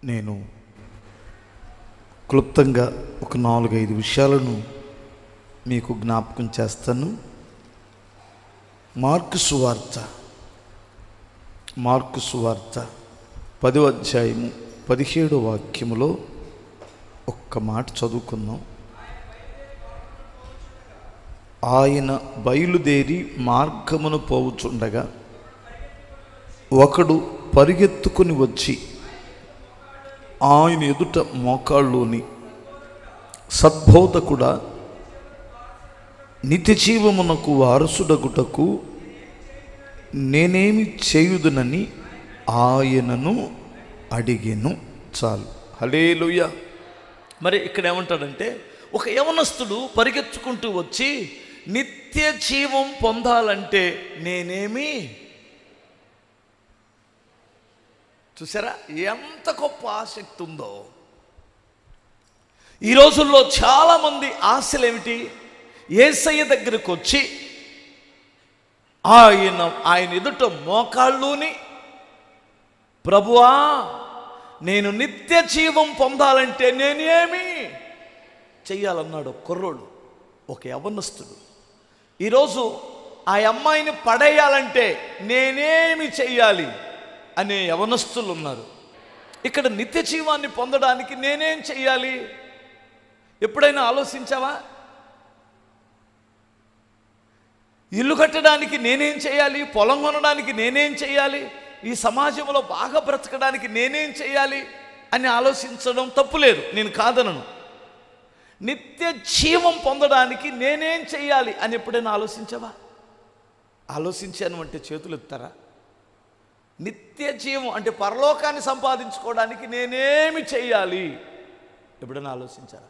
నేను క్లుప్తంగా ఒక నాలుగైదు విషయాలను మీకు జ్ఞాపకం చేస్తాను మార్కు సువార్త మార్కు సువార్త పదో అధ్యాయము పదిహేడో వాక్యములో ఒక్క మాట చదువుకుందాం ఆయన బయలుదేరి మార్గమును పోవుచుండగా ఒకడు పరిగెత్తుకుని వచ్చి ఆయన ఎదుట మోకాళ్ళుని సద్బోధకుడా నిత్యజీవమునకు వారసుడగుటకు నేనేమి చేయుదునని ఆయనను అడిగెను చాలు హలేలుయ మరి ఇక్కడ ఏమంటాడంటే ఒక యవనస్తుడు పరిగెత్తుకుంటూ వచ్చి నిత్య జీవం పొందాలంటే నేనేమి చూసారా ఎంత గొప్ప ఆసక్తి ఉందో ఈ రోజుల్లో చాలామంది ఆశలు ఏమిటి ఏసయ్య దగ్గరకు వచ్చి ఆయన ఆయన ఎదుట మోకాళ్ళుని ప్రభువా నేను నిత్య జీవం పొందాలంటే నేనేమి చెయ్యాలన్నాడు ఒక కుర్రోడు ఒక యవనస్తుడు ఈరోజు ఆ అమ్మాయిని పడేయాలంటే నేనేమి చెయ్యాలి అనే యవనస్తులు ఉన్నారు ఇక్కడ నిత్య జీవాన్ని పొందడానికి నేనేం చెయ్యాలి ఎప్పుడైనా ఆలోచించావా ఇల్లు కట్టడానికి నేనేం చేయాలి పొలం కొనడానికి నేనేం చేయాలి ఈ సమాజంలో బాగా బ్రతకడానికి నేనేం చేయాలి అని ఆలోచించడం తప్పులేదు నేను కాదనను నిత్య జీవం పొందడానికి నేనేం చేయాలి అని ఎప్పుడైనా ఆలోచించావా ఆలోచించాను అంటే చేతులు ఎత్తారా నిత్య జీవం అంటే పరలోకాన్ని సంపాదించుకోవడానికి నేనేమి చేయాలి ఎప్పుడైనా ఆలోచించారా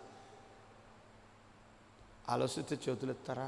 ఆలోచిస్తే చేతులు ఎత్తారా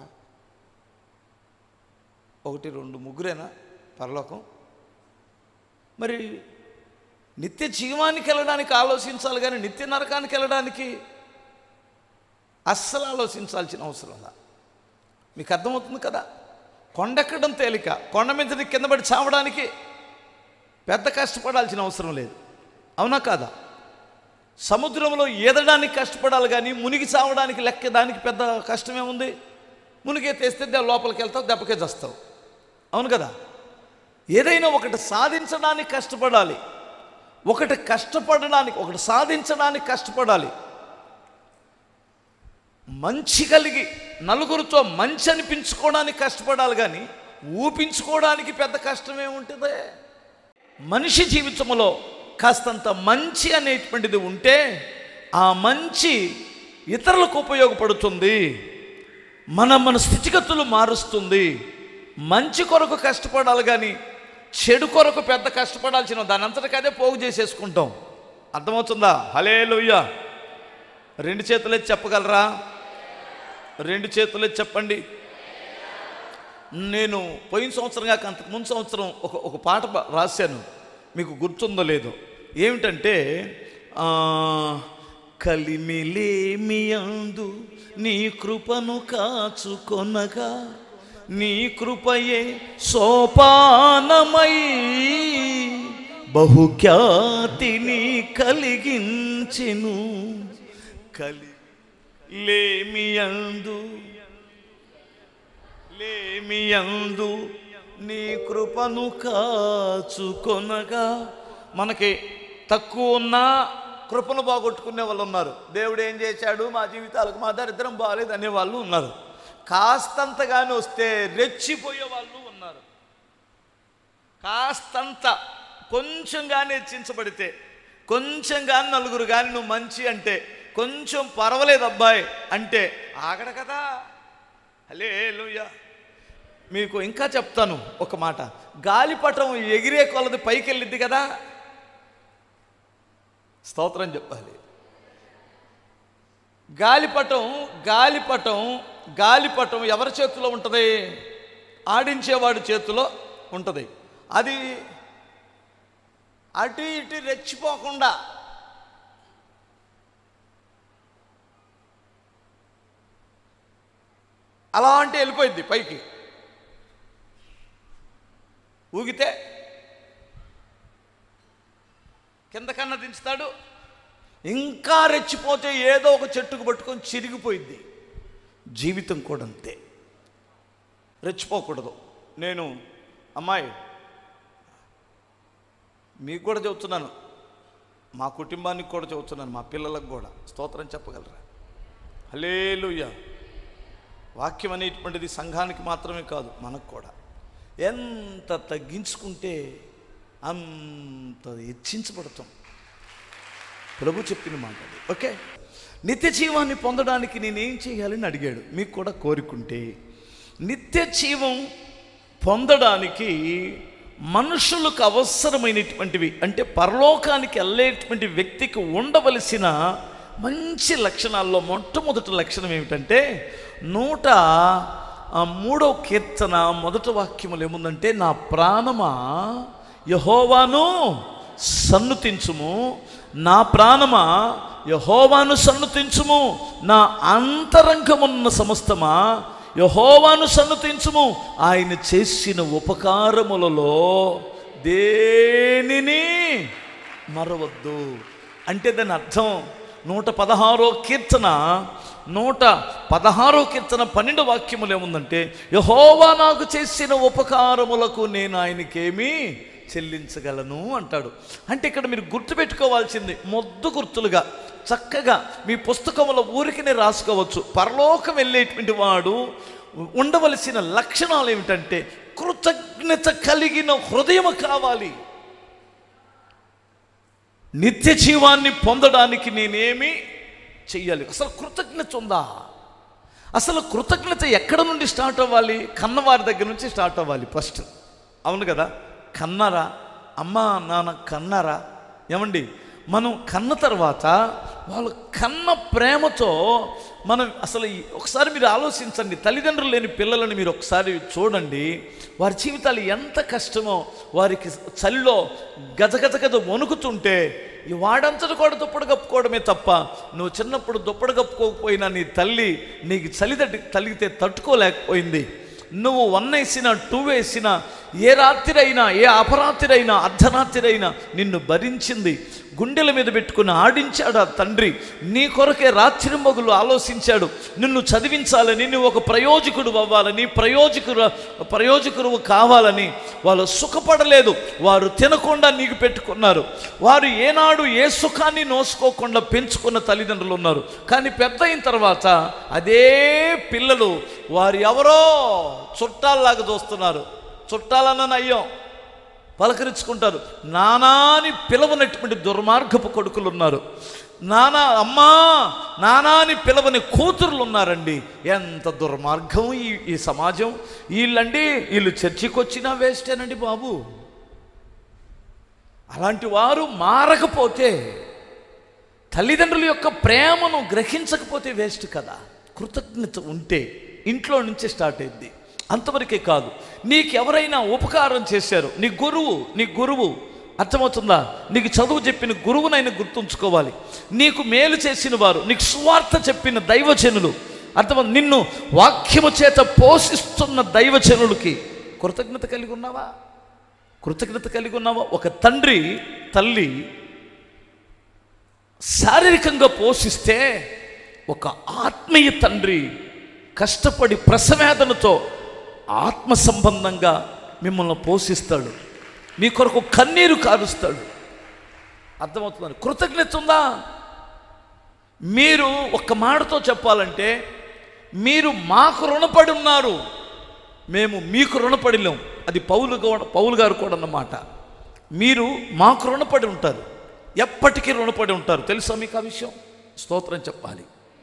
ఒకటి రెండు ముగ్గురేనా పరలోకం మరి నిత్య జీవానికి వెళ్ళడానికి ఆలోచించాలి కానీ నిత్య నరకానికి వెళ్ళడానికి అస్సలు ఆలోచించాల్సిన అవసరం ఉందా మీకు అర్థమవుతుంది కదా కొండెక్కడం తేలిక కొండ మీద నుంచి కింద పడి చావడానికి పెద్ద కష్టపడాల్సిన అవసరం లేదు అవునా కాదా సముద్రంలో ఈదడానికి కష్టపడాలి కానీ మునిగి చావడానికి లెక్క దానికి పెద్ద కష్టమేముంది మునిగే తెస్తే దే- లోపలికి వెళ్తావు దెబ్బకే చేస్తావు అవును కదా ఏదైనా ఒకటి సాధించడానికి కష్టపడాలి ఒకటి కష్టపడడానికి ఒకటి సాధించడానికి కష్టపడాలి మంచి కలిగి నలుగురితో మంచి అనిపించుకోవడానికి కష్టపడాలి కానీ ఊపించుకోవడానికి పెద్ద కష్టమే ఉంటుంది మనిషి జీవితంలో కాస్తంత మంచి అనేటువంటిది ఉంటే ఆ మంచి ఇతరులకు ఉపయోగపడుతుంది మన మన స్థితిగతులు మారుస్తుంది మంచి కొరకు కష్టపడాలి కానీ చెడు కొరకు పెద్ద కష్టపడాల్సిన దాని అంతటికి అదే పోగు చేసేసుకుంటాం అర్థమవుతుందా హలే రెండు చేతులే చెప్పగలరా రెండు చేతులే చెప్పండి నేను పోయిన సంవత్సరం కాక అంతకు ముందు సంవత్సరం ఒక ఒక పాట ప- రాశాను మీకు గుర్తుందో లేదో ఏమిటంటే ఆ, కలిమిలేమి అందు నీ కృపను కాచుకొనగా నీ కృపయే సోపానమై బహుఖ్యాతిని కలిగించెను కలి లేమియందు లేమియందు నీ కృపను కాచుకొనగా మనకి తక్కువ ఉన్నా కృపను బాగొట్టుకునే వాళ్ళు ఉన్నారు దేవుడు ఏం చేశాడు మా జీవితాలకు మా దరిద్రం బాగాలేదు అనే వాళ్ళు ఉన్నారు కాస్తంతగానే వస్తే రెచ్చిపోయే వాళ్ళు ఉన్నారు కాస్తంత కొంచెం కానీ హెచ్చించబడితే కొంచెం కానీ నలుగురు కానీ నువ్వు మంచి అంటే కొంచెం పర్వాలేదు అబ్బాయి అంటే ఆగడ కదా హలే మీకు ఇంకా చెప్తాను ఒక మాట గాలిపటం ఎగిరే కొలది పైకి వెళ్ళిద్ది కదా స్తోత్రం చెప్పాలి గాలిపటం గాలిపటం గాలిపటం ఎవరి చేతిలో ఉంటుంది ఆడించేవాడి చేతిలో ఉంటుంది అది అటు ఇటు రెచ్చిపోకుండా అలా అంటే వెళ్ళిపోయింది పైకి ఊగితే కిందకన్నా దించుతాడు ఇంకా రెచ్చిపోతే ఏదో ఒక చెట్టుకు పట్టుకొని చిరిగిపోయింది జీవితం కూడా అంతే రెచ్చిపోకూడదు నేను అమ్మాయి మీకు కూడా చెబుతున్నాను మా కుటుంబానికి కూడా చెబుతున్నాను మా పిల్లలకు కూడా స్తోత్రం చెప్పగలరా హలేలుయ్య వాక్యం అనేటువంటిది సంఘానికి మాత్రమే కాదు మనకు కూడా ఎంత తగ్గించుకుంటే అంత హెచ్చించబడతాం ప్రభు చెప్పిన మాట అది ఓకే నిత్య జీవాన్ని పొందడానికి నేనేం చేయాలని అడిగాడు మీకు కూడా కోరుకుంటే నిత్య జీవం పొందడానికి మనుషులకు అవసరమైనటువంటివి అంటే పరలోకానికి వెళ్ళేటువంటి వ్యక్తికి ఉండవలసిన మంచి లక్షణాల్లో మొట్టమొదటి లక్షణం ఏమిటంటే నూట ఆ, మూడో కీర్తన మొదటి వాక్యములు ఏముందంటే నా ప్రాణమా యహోవాను సన్నుతించుము నా ప్రాణమా యహోవాను సన్నుతించుము నా అంతరంగమున్న సమస్తమా యహోవాను సన్నుతించుము ఆయన చేసిన ఉపకారములలో దేనిని మరవద్దు అంటే దాని అర్థం నూట పదహారో కీర్తన నూట పదహారో కీర్తన పన్నెండు వాక్యములు ఏముందంటే యహోవా నాకు చేసిన ఉపకారములకు నేను ఆయనకేమీ చెల్లించగలను అంటాడు అంటే ఇక్కడ మీరు గుర్తుపెట్టుకోవాల్సింది మొద్దు గుర్తులుగా చక్కగా మీ పుస్తకంలో ఊరికినే రాసుకోవచ్చు పరలోకం వెళ్ళేటువంటి వాడు ఉండవలసిన లక్షణాలు ఏమిటంటే కృతజ్ఞత కలిగిన హృదయం కావాలి నిత్య జీవాన్ని పొందడానికి నేనేమి చెయ్యాలి అసలు కృతజ్ఞత ఉందా అసలు కృతజ్ఞత ఎక్కడ నుండి స్టార్ట్ అవ్వాలి కన్నవారి దగ్గర నుంచి స్టార్ట్ అవ్వాలి ఫస్ట్ అవును కదా కన్నారా అమ్మ నాన్న కన్నారా ఏమండి మనం కన్న తర్వాత వాళ్ళు కన్న ప్రేమతో మనం అసలు ఈ- ఒకసారి మీరు ఆలోచించండి తల్లిదండ్రులు లేని పిల్లలని మీరు ఒకసారి చూడండి వారి జీవితాలు ఎంత కష్టమో వారికి చలిలో గజగజ గజ వణుకుతుంటే ఈ వాడంతటి కూడా దుప్పటి కప్పుకోవడమే తప్ప నువ్వు చిన్నప్పుడు దుప్పటి కప్పుకోకపోయినా నీ తల్లి నీకు చలి తట్టి తలిగితే తట్టుకోలేకపోయింది నువ్వు వన్ వేసినా టూ వేసినా ఏ రాత్రి అయినా ఏ అపరాత్రి అయినా అర్ధరాత్రి అయినా నిన్ను భరించింది గుండెల మీద పెట్టుకుని ఆడించాడు ఆ తండ్రి నీ కొరకే రాత్రి మొగులు ఆలోచించాడు నిన్ను చదివించాలని నువ్వు ఒక ప్రయోజకుడు అవ్వాలని ప్రయోజకుడు ప్రయోజకుడు కావాలని వాళ్ళు సుఖపడలేదు వారు తినకుండా నీకు పెట్టుకున్నారు వారు ఏనాడు ఏ సుఖాన్ని నోసుకోకుండా పెంచుకున్న తల్లిదండ్రులు ఉన్నారు కానీ పెద్ద అయిన తర్వాత అదే పిల్లలు వారు ఎవరో చుట్టాల్లాగా చూస్తున్నారు చుట్టాలన్న నయ్యం పలకరించుకుంటారు నానాని పిలవనటువంటి దుర్మార్గపు కొడుకులు ఉన్నారు నానా అమ్మా నానాని పిలవని కూతురులు ఉన్నారండి ఎంత దుర్మార్గం ఈ ఈ సమాజం వీళ్ళండి వీళ్ళు చర్చికి వచ్చినా వేస్టేనండి బాబు అలాంటి వారు మారకపోతే తల్లిదండ్రుల యొక్క ప్రేమను గ్రహించకపోతే వేస్ట్ కదా కృతజ్ఞత ఉంటే ఇంట్లో నుంచి స్టార్ట్ అయింది అంతవరకే కాదు నీకు ఎవరైనా ఉపకారం చేశారు నీ గురువు నీ గురువు అర్థమవుతుందా నీకు చదువు చెప్పిన గురువునైనా గుర్తుంచుకోవాలి నీకు మేలు చేసిన వారు నీకు సువార్త చెప్పిన దైవజనులు అర్థం నిన్ను వాక్యము చేత పోషిస్తున్న దైవజనులకి కృతజ్ఞత కలిగి ఉన్నావా కృతజ్ఞత కలిగి ఉన్నావా ఒక తండ్రి తల్లి శారీరకంగా పోషిస్తే ఒక ఆత్మీయ తండ్రి కష్టపడి ప్రసవేదనతో ఆత్మ సంబంధంగా మిమ్మల్ని పోషిస్తాడు మీ కొరకు కన్నీరు కారుస్తాడు అర్థమవుతుందని కృతజ్ఞత ఉందా మీరు ఒక్క మాటతో చెప్పాలంటే మీరు మాకు రుణపడి ఉన్నారు మేము మీకు రుణపడి లేం అది పౌలు గో- పౌలు గారు కూడా అన్నమాట మీరు మాకు రుణపడి ఉంటారు ఎప్పటికీ రుణపడి ఉంటారు తెలుసా మీకు ఆ విషయం స్తోత్రం చెప్పాలి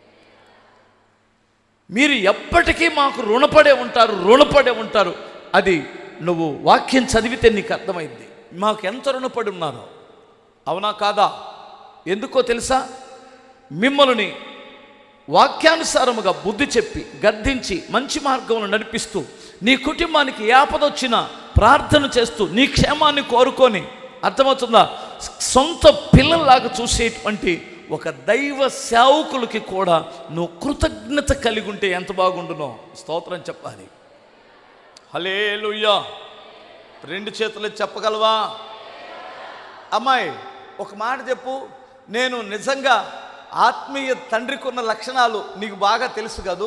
మీరు ఎప్పటికీ మాకు రుణపడే ఉంటారు రుణపడే ఉంటారు అది నువ్వు వాక్యం చదివితే నీకు అర్థమైంది మాకు ఎంత రుణపడి ఉన్నారో అవునా కాదా ఎందుకో తెలుసా మిమ్మల్ని వాక్యానుసారముగా బుద్ధి చెప్పి గద్దించి మంచి మార్గంలో నడిపిస్తూ నీ కుటుంబానికి ఏ ఆపదొచ్చినా ప్రార్థన చేస్తూ నీ క్షేమాన్ని కోరుకొని అర్థమవుతుందా సొంత పిల్లల్లాగా చూసేటువంటి ఒక దైవ సేవకులకి కూడా నువ్వు కృతజ్ఞత కలిగి ఉంటే ఎంత బాగుండునో స్తోత్రం చెప్పాలి హలేలుయ్యా రెండు చేతులు చెప్పగలవా అమ్మాయి ఒక మాట చెప్పు నేను నిజంగా ఆత్మీయ తండ్రికి ఉన్న లక్షణాలు నీకు బాగా తెలుసు కదూ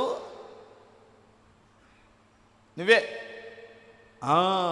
నువ్వే ఆ.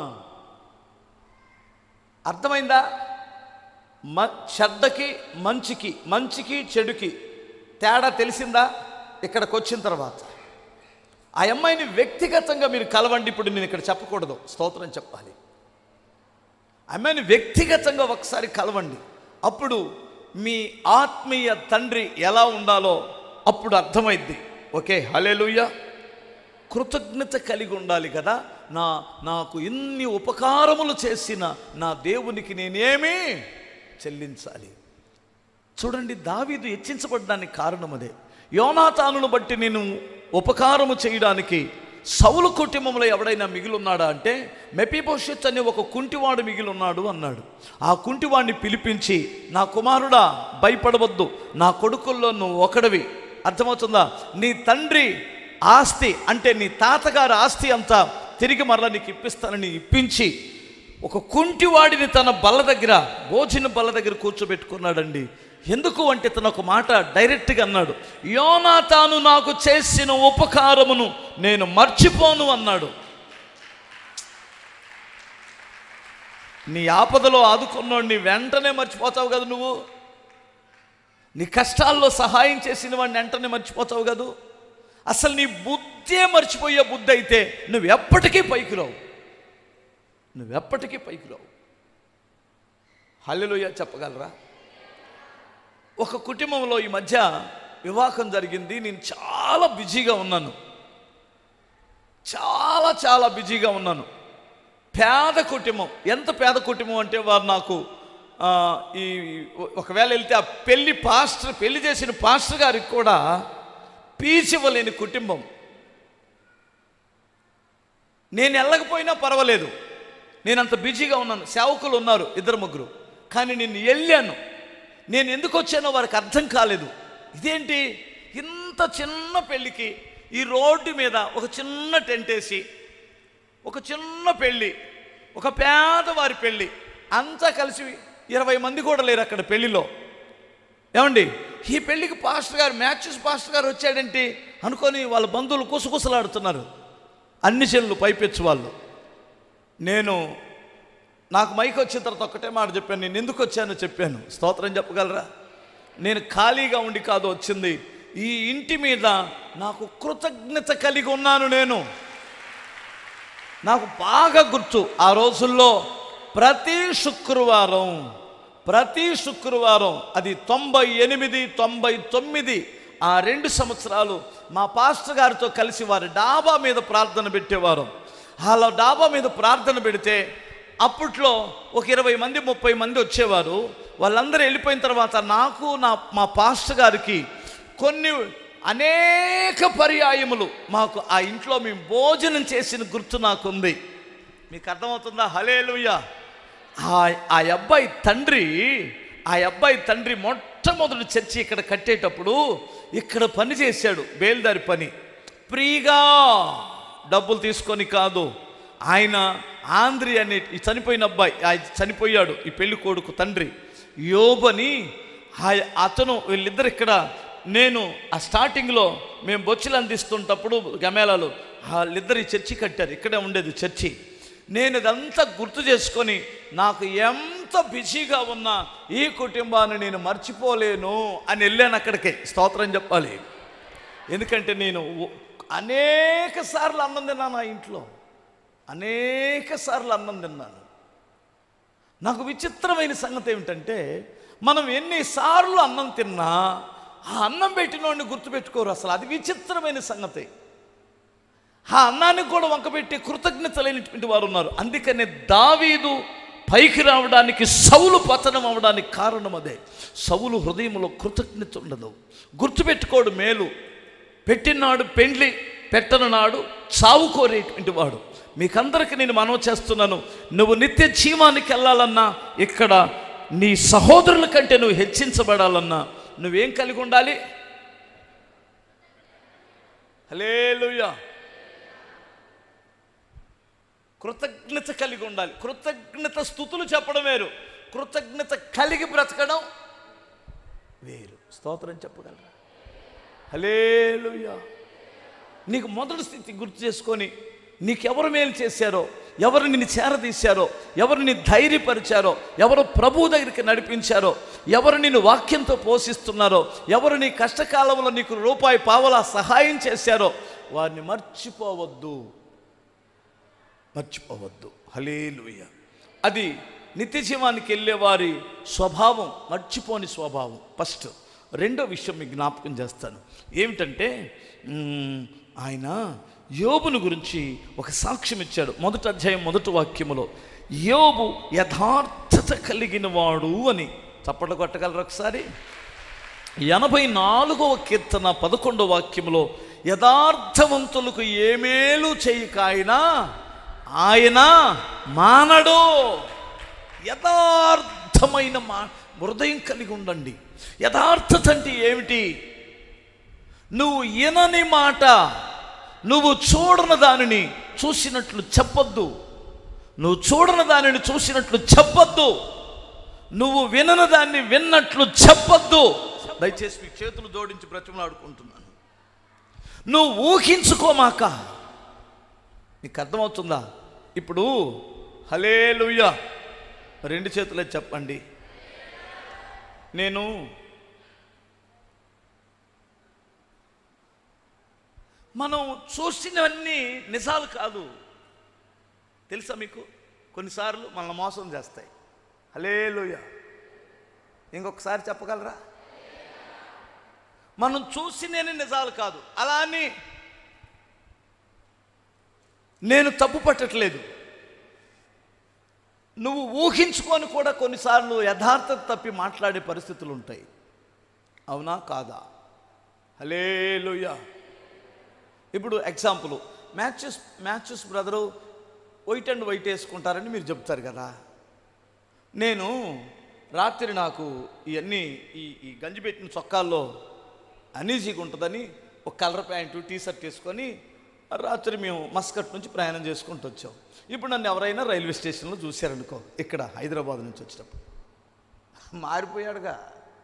అర్థమైందా మ చెడ్డకి మంచికి మంచికి చెడుకి తేడా తెలిసిందా ఇక్కడికి వచ్చిన తర్వాత ఆ అమ్మాయిని వ్యక్తిగతంగా మీరు కలవండి ఇప్పుడు నేను ఇక్కడ చెప్పకూడదు స్తోత్రం చెప్పాలి ఆ అమ్మాయిని వ్యక్తిగతంగా ఒకసారి కలవండి అప్పుడు మీ ఆత్మీయ తండ్రి ఎలా ఉండాలో అప్పుడు అర్థమైద్ది ఓకే హలేలుయ్య కృతజ్ఞత కలిగి ఉండాలి కదా నా నాకు ఇన్ని ఉపకారములు చేసిన నా దేవునికి నేనేమి చెల్లించాలి చూడండి దావీదు హెచ్చించబడడానికి కారణం అదే యోనాతానును బట్టి నేను ఉపకారము చేయడానికి సౌలు కుటుంబంలో ఎవడైనా మిగిలిన్నాడా అంటే మెపిభవిష్యత్ అనే ఒక కుంటివాడు మిగిలిన్నాడు అన్నాడు ఆ కుంటివాడిని పిలిపించి నా కుమారుడా భయపడవద్దు నా కొడుకుల్లో నువ్వు ఒకడివి అర్థమవుతుందా నీ తండ్రి ఆస్తి అంటే నీ తాతగారి ఆస్తి అంతా తిరిగి మరలా నీకు ఇప్పిస్తానని ఇప్పించి ఒక కుంటివాడిని తన బల్ల దగ్గర భోజన బల్ల దగ్గర కూర్చోబెట్టుకున్నాడండి ఎందుకు అంటే తన ఒక మాట డైరెక్ట్గా అన్నాడు యోనా తాను నాకు చేసిన ఉపకారమును నేను మర్చిపోను అన్నాడు నీ ఆపదలో ఆదుకున్నోడిని వెంటనే మర్చిపోతావు కదా నువ్వు నీ కష్టాల్లో సహాయం చేసిన వాడిని వెంటనే మర్చిపోతావు కదా అసలు నీ బుద్ధే మర్చిపోయే బుద్ధి అయితే నువ్వు ఎప్పటికీ పైకి రావు నువ్వెప్పటికీ పైకి రావు హల్లెలూయా చెప్పగలరా ఒక కుటుంబంలో ఈ మధ్య వివాహం జరిగింది నేను చాలా బిజీగా ఉన్నాను చాలా చాలా బిజీగా ఉన్నాను పేద కుటుంబం ఎంత పేద కుటుంబం అంటే వారు నాకు ఆ, ఈ ఒకవేళ వెళ్తే ఆ పెళ్లి పాస్టర్ పెళ్లి చేసిన పాస్టర్ గారికి కూడా పీచ్ ఇవ్వలేని కుటుంబం నేను వెళ్ళకపోయినా పర్వాలేదు నేను అంత బిజీగా ఉన్నాను సేవకులు ఉన్నారు ఇద్దరు ముగ్గురు కానీ నేను వెళ్ళాను నేను ఎందుకు వచ్చానో వారికి అర్థం కాలేదు ఇదేంటి ఇంత చిన్న పెళ్ళికి ఈ రోడ్డు మీద ఒక చిన్న టెంట్ వేసి ఒక చిన్న పెళ్ళి ఒక పేదవారి పెళ్ళి అంతా కలిసి ఇరవై మంది కూడా లేరు అక్కడ పెళ్లిలో ఏమండి ఈ పెళ్ళికి పాస్టర్ గారు మ్యాచెస్ పాస్టర్ గారు వచ్చాడంటే అనుకొని వాళ్ళ బంధువులు కుసకుసలాడుతున్నారు అన్ని చెల్లు పైపెచ్చు వాళ్ళు నేను నాకు మైక్ వచ్చిన తర్వాత ఒక్కటే మాట చెప్పాను నేను ఎందుకు వచ్చానో చెప్పాను స్తోత్రం చెప్పగలరా నేను ఖాళీగా ఉండి కాదు వచ్చింది ఈ ఇంటి మీద నాకు కృతజ్ఞత కలిగి ఉన్నాను నేను నాకు బాగా గుర్తు ఆ రోజుల్లో ప్రతి శుక్రవారం ప్రతి శుక్రవారం అది తొంభై ఎనిమిది తొంభై తొమ్మిది ఆ రెండు సంవత్సరాలు మా పాస్టర్ గారితో కలిసి వారి డాబా మీద ప్రార్థన పెట్టేవారు అలా డాబా మీద ప్రార్థన పెడితే అప్పట్లో ఒక ఇరవై మంది ముప్పై మంది వచ్చేవారు వాళ్ళందరూ వెళ్ళిపోయిన తర్వాత నాకు నా మా పాస్టర్ గారికి కొన్ని అనేక పర్యాయములు మాకు ఆ ఇంట్లో మేము భోజనం చేసిన గుర్తు నాకుంది మీకు అర్థమవుతుందా హలేలుయ్యా ఆ ఆ అబ్బాయి తండ్రి ఆ అబ్బాయి తండ్రి మొట్టమొదటి చర్చి ఇక్కడ కట్టేటప్పుడు ఇక్కడ పని చేశాడు బేల్దారి పని ఫ్రీగా డబ్బులు తీసుకొని కాదు ఆయన ఆంధ్రి అనే ఈ చనిపోయిన అబ్బాయి ఆయన చనిపోయాడు ఈ పెళ్లి కొడుకు తండ్రి యోబని ఆ- అతను వీళ్ళిద్దరు ఇక్కడ నేను ఆ స్టార్టింగ్లో మేము బొచ్చులు అందిస్తుంటప్పుడు గమేళాలు వాళ్ళిద్దరు ఈ చర్చి కట్టారు ఇక్కడే ఉండేది చర్చి నేను ఇదంతా గుర్తు చేసుకొని నాకు ఎంత బిజీగా ఉన్నా ఈ కుటుంబాన్ని నేను మర్చిపోలేను అని వెళ్ళాను అక్కడికి స్తోత్రం చెప్పాలి ఎందుకంటే నేను ఓ- అనేక సార్లు అన్నం తిన్నాను ఆ ఇంట్లో అనేక సార్లు అన్నం తిన్నాను నాకు విచిత్రమైన సంగతి ఏమిటంటే మనం ఎన్నిసార్లు అన్నం తిన్నా ఆ అన్నం పెట్టినోడిని గుర్తుపెట్టుకోరు అసలు అది విచిత్రమైన సంగతి ఆ అన్నానికి కూడా వంకబెట్టి కృతజ్ఞత లేనిటువంటి వారు ఉన్నారు అందుకనే దావీదు పైకి రావడానికి సౌలు పతనం అవడానికి కారణం అదే సౌలు హృదయంలో కృతజ్ఞత ఉండదు గుర్తుపెట్టుకోడు మేలు పెట్టినాడు పెండ్లి పెట్టను నాడు చావు కోరేటువంటి వాడు మీకందరికి నేను మనవి చేస్తున్నాను నువ్వు నిత్య జీవానికి వెళ్ళాలన్నా ఇక్కడ నీ సహోదరుల కంటే నువ్వు హెచ్చించబడాలన్నా నువ్వేం కలిగి ఉండాలి హలేలుయా కృతజ్ఞత కలిగి ఉండాలి కృతజ్ఞత స్థుతులు చెప్పడం వేరు కృతజ్ఞత కలిగి బ్రతకడం వేరు స్తోత్రం చెప్పగలరా హలేలుయా నీకు మొదటి స్థితి గుర్తు చేసుకొని నీకెవరు మేలు చేశారో ఎవరు నిన్ను చేరదీశారో ఎవరు నిన్ను ధైర్యపరిచారో ఎవరు ప్రభు దగ్గరికి నడిపించారో ఎవరు నిన్ను వాక్యంతో పోషిస్తున్నారో ఎవరు నీ కష్టకాలంలో నీకు రూపాయి పావలా సహాయం చేశారో వారిని మర్చిపోవద్దు మర్చిపోవద్దు హలేలుయ అది నిత్య జీవానికి వెళ్ళే వారి స్వభావం మర్చిపోని స్వభావం ఫస్ట్ రెండో విషయం మీకు జ్ఞాపకం చేస్తాను ఏమిటంటే మ్, ఆయన యోబును గురించి ఒక సాక్ష్యం ఇచ్చాడు మొదటి అధ్యాయం మొదటి వాక్యములో యోబు యథార్థత కలిగిన వాడు అని చప్పట్లు కొట్టగలరు ఒకసారి ఎనభై నాలుగవ కీర్తన పదకొండవ వాక్యములో యథార్థవంతులకు ఏమేలు చేయక ఆయన ఆయన మానడు యథార్థమైన మా హృదయం కలిగి ఉండండి యథార్థత అంటే ఏమిటి నువ్వు వినని మాట నువ్వు చూడని దానిని చూసినట్లు చెప్పొద్దు నువ్వు చూడని దానిని చూసినట్లు చెప్పొద్దు నువ్వు వినని దాన్ని విన్నట్లు చెప్పొద్దు దయచేసి మీ చేతులు జోడించి బ్రతిమలాడుకుంటున్నాను నువ్వు ఊహించుకోమాక నీకు అర్థమవుతుందా ఇప్పుడు హలేలుయ్య రెండు చేతులే చెప్పండి నేను మనం చూసినవన్నీ నిజాలు కాదు తెలుసా మీకు కొన్నిసార్లు మనల్ని మోసం చేస్తాయి హలేలుయ ఇంకొకసారి చెప్పగలరా మనం చూసినవి నిజాలు కాదు అలా అని నేను తప్పు పట్టట్లేదు నువ్వు ఊహించుకొని కూడా కొన్నిసార్లు యథార్థత తప్పి మాట్లాడే పరిస్థితులు ఉంటాయి అవునా కాదా హలేలుయ ఇప్పుడు example matches matches brother white and white వేసుకుంటారని మీరు చెప్తారు కదా నేను రాత్రి నాకు ఇవన్నీ ఈ ఈ గంజి పెట్టిన చొక్కాల్లో అనీజీగా ఉంటుందని ఒక కలర్ ప్యాంటు టీ షర్ట్ వేసుకొని రాత్రి మేము మస్కట్ నుంచి ప్రయాణం చేసుకుంటూ వచ్చాం ఇప్పుడు నన్ను ఎవరైనా రైల్వే స్టేషన్లో చూశారనుకో ఇక్కడ హైదరాబాద్ నుంచి వచ్చేటప్పుడు మారిపోయాడుగా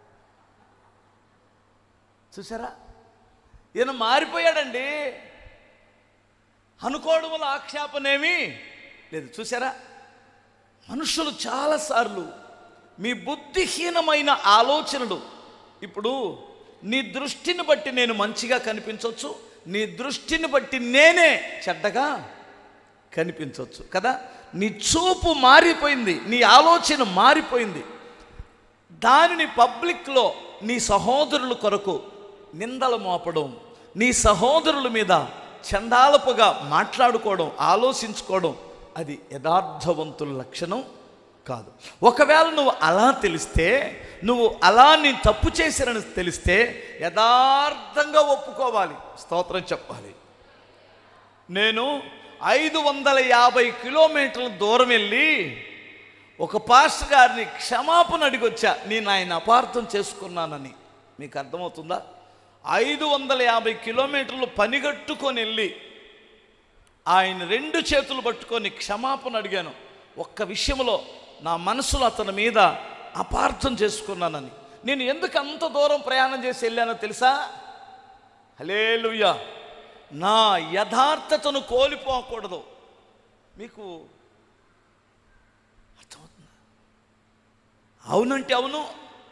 చూసారా ఈయన మారిపోయాడండి అనుకోవడం వల్ల ఆక్షేపనేమి లేదు చూసారా మనుషులు చాలాసార్లు మీ బుద్ధిహీనమైన ఆలోచనలు ఇప్పుడు నీ దృష్టిని బట్టి నేను మంచిగా కనిపించవచ్చు నీ దృష్టిని బట్టి నేనే చెడ్డగా కనిపించవచ్చు కదా నీ చూపు మారిపోయింది నీ ఆలోచన మారిపోయింది దానిని పబ్లిక్లో నీ సహోదరుల కొరకు నిందలు మోపడం నీ సహోదరుల మీద చండాలపుగా మాట్లాడుకోవడం ఆలోచించుకోవడం అది యథార్థవంతుల లక్షణం కాదు ఒకవేళ నువ్వు అలా తెలిస్తే నువ్వు అలా నీ తప్పు చేశారని తెలిస్తే యథార్థంగా ఒప్పుకోవాలి స్తోత్రం చెప్పాలి నేను ఐదు వందల యాభై కిలోమీటర్ల దూరం వెళ్ళి ఒక పాస్టర్ గారిని క్షమాపణ అడిగొచ్చా నేను ఆయన అపార్థం చేసుకున్నానని మీకు అర్థమవుతుందా ఐదు వందల యాభై కిలోమీటర్లు పనిగట్టుకొని వెళ్ళి ఆయన రెండు చేతులు పట్టుకొని క్షమాపణ అడిగాను ఒక్క విషయంలో నా మనసులో అతని మీద అపార్థం చేసుకున్నానని నేను ఎందుకు అంత దూరం ప్రయాణం చేసి వెళ్ళానో తెలుసా హలేలుయ్యా నా యథార్థతను కోల్పోకూడదు మీకు అర్థమవుతుందా అవునంటే అవును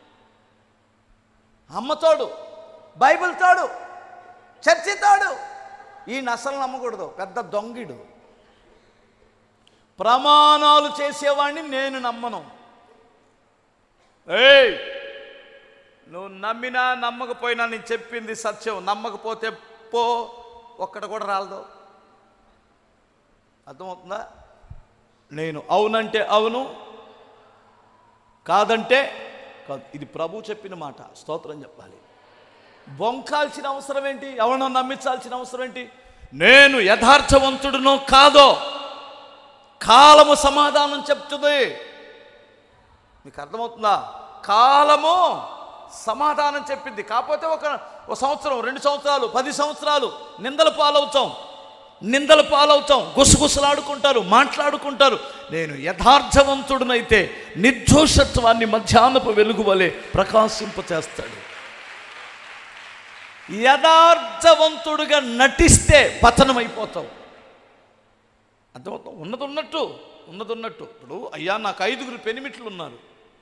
అమ్మతోడు బైబిల్ తోడు చర్చి తోడు ఈయన అసలు నమ్మకూడదు పెద్ద దొంగిడు ప్రమాణాలు చేసేవాడిని నేను నమ్మను ఏయ్ నువ్వు నమ్మినా నమ్మకపోయినా నేను చెప్పింది సత్యం నమ్మకపోతే పో ఒక్కడ కూడా రాలదు అర్థమవుతుందా నేను అవునంటే అవును కాదంటే కాదు ఇది ప్రభు చెప్పిన మాట స్తోత్రం చెప్పాలి బొంకాల్సిన అవసరం ఏంటి ఎవరినో నమ్మించాల్సిన అవసరం ఏంటి నేను యథార్థవంతుడునో కాదో కాలము సమాధానం చెప్తుంది మీకు అర్థమవుతుందా కాలము సమాధానం చెప్పింది కాకపోతే ఒక ఒక సంవత్సరం రెండు సంవత్సరాలు పది సంవత్సరాలు నిందల పాలవుతాం నిందల పాలవుతాం గుసగుసలాడుకుంటారు మాట్లాడుకుంటారు నేను యథార్థవంతుడినైతే నిర్దోషత్వాన్ని మధ్యాహ్నపు వెలుగు వలె ప్రకాశింపచేస్తాడు యథార్థవంతుడుగా నటిస్తే పతనం అయిపోతావు అర్థమవుతాం ఉన్నది ఉన్నట్టు ఉన్నది ఉన్నట్టు ఇప్పుడు అయ్యా నాకు ఐదుగురు పెనిమిట్లు ఉన్నారు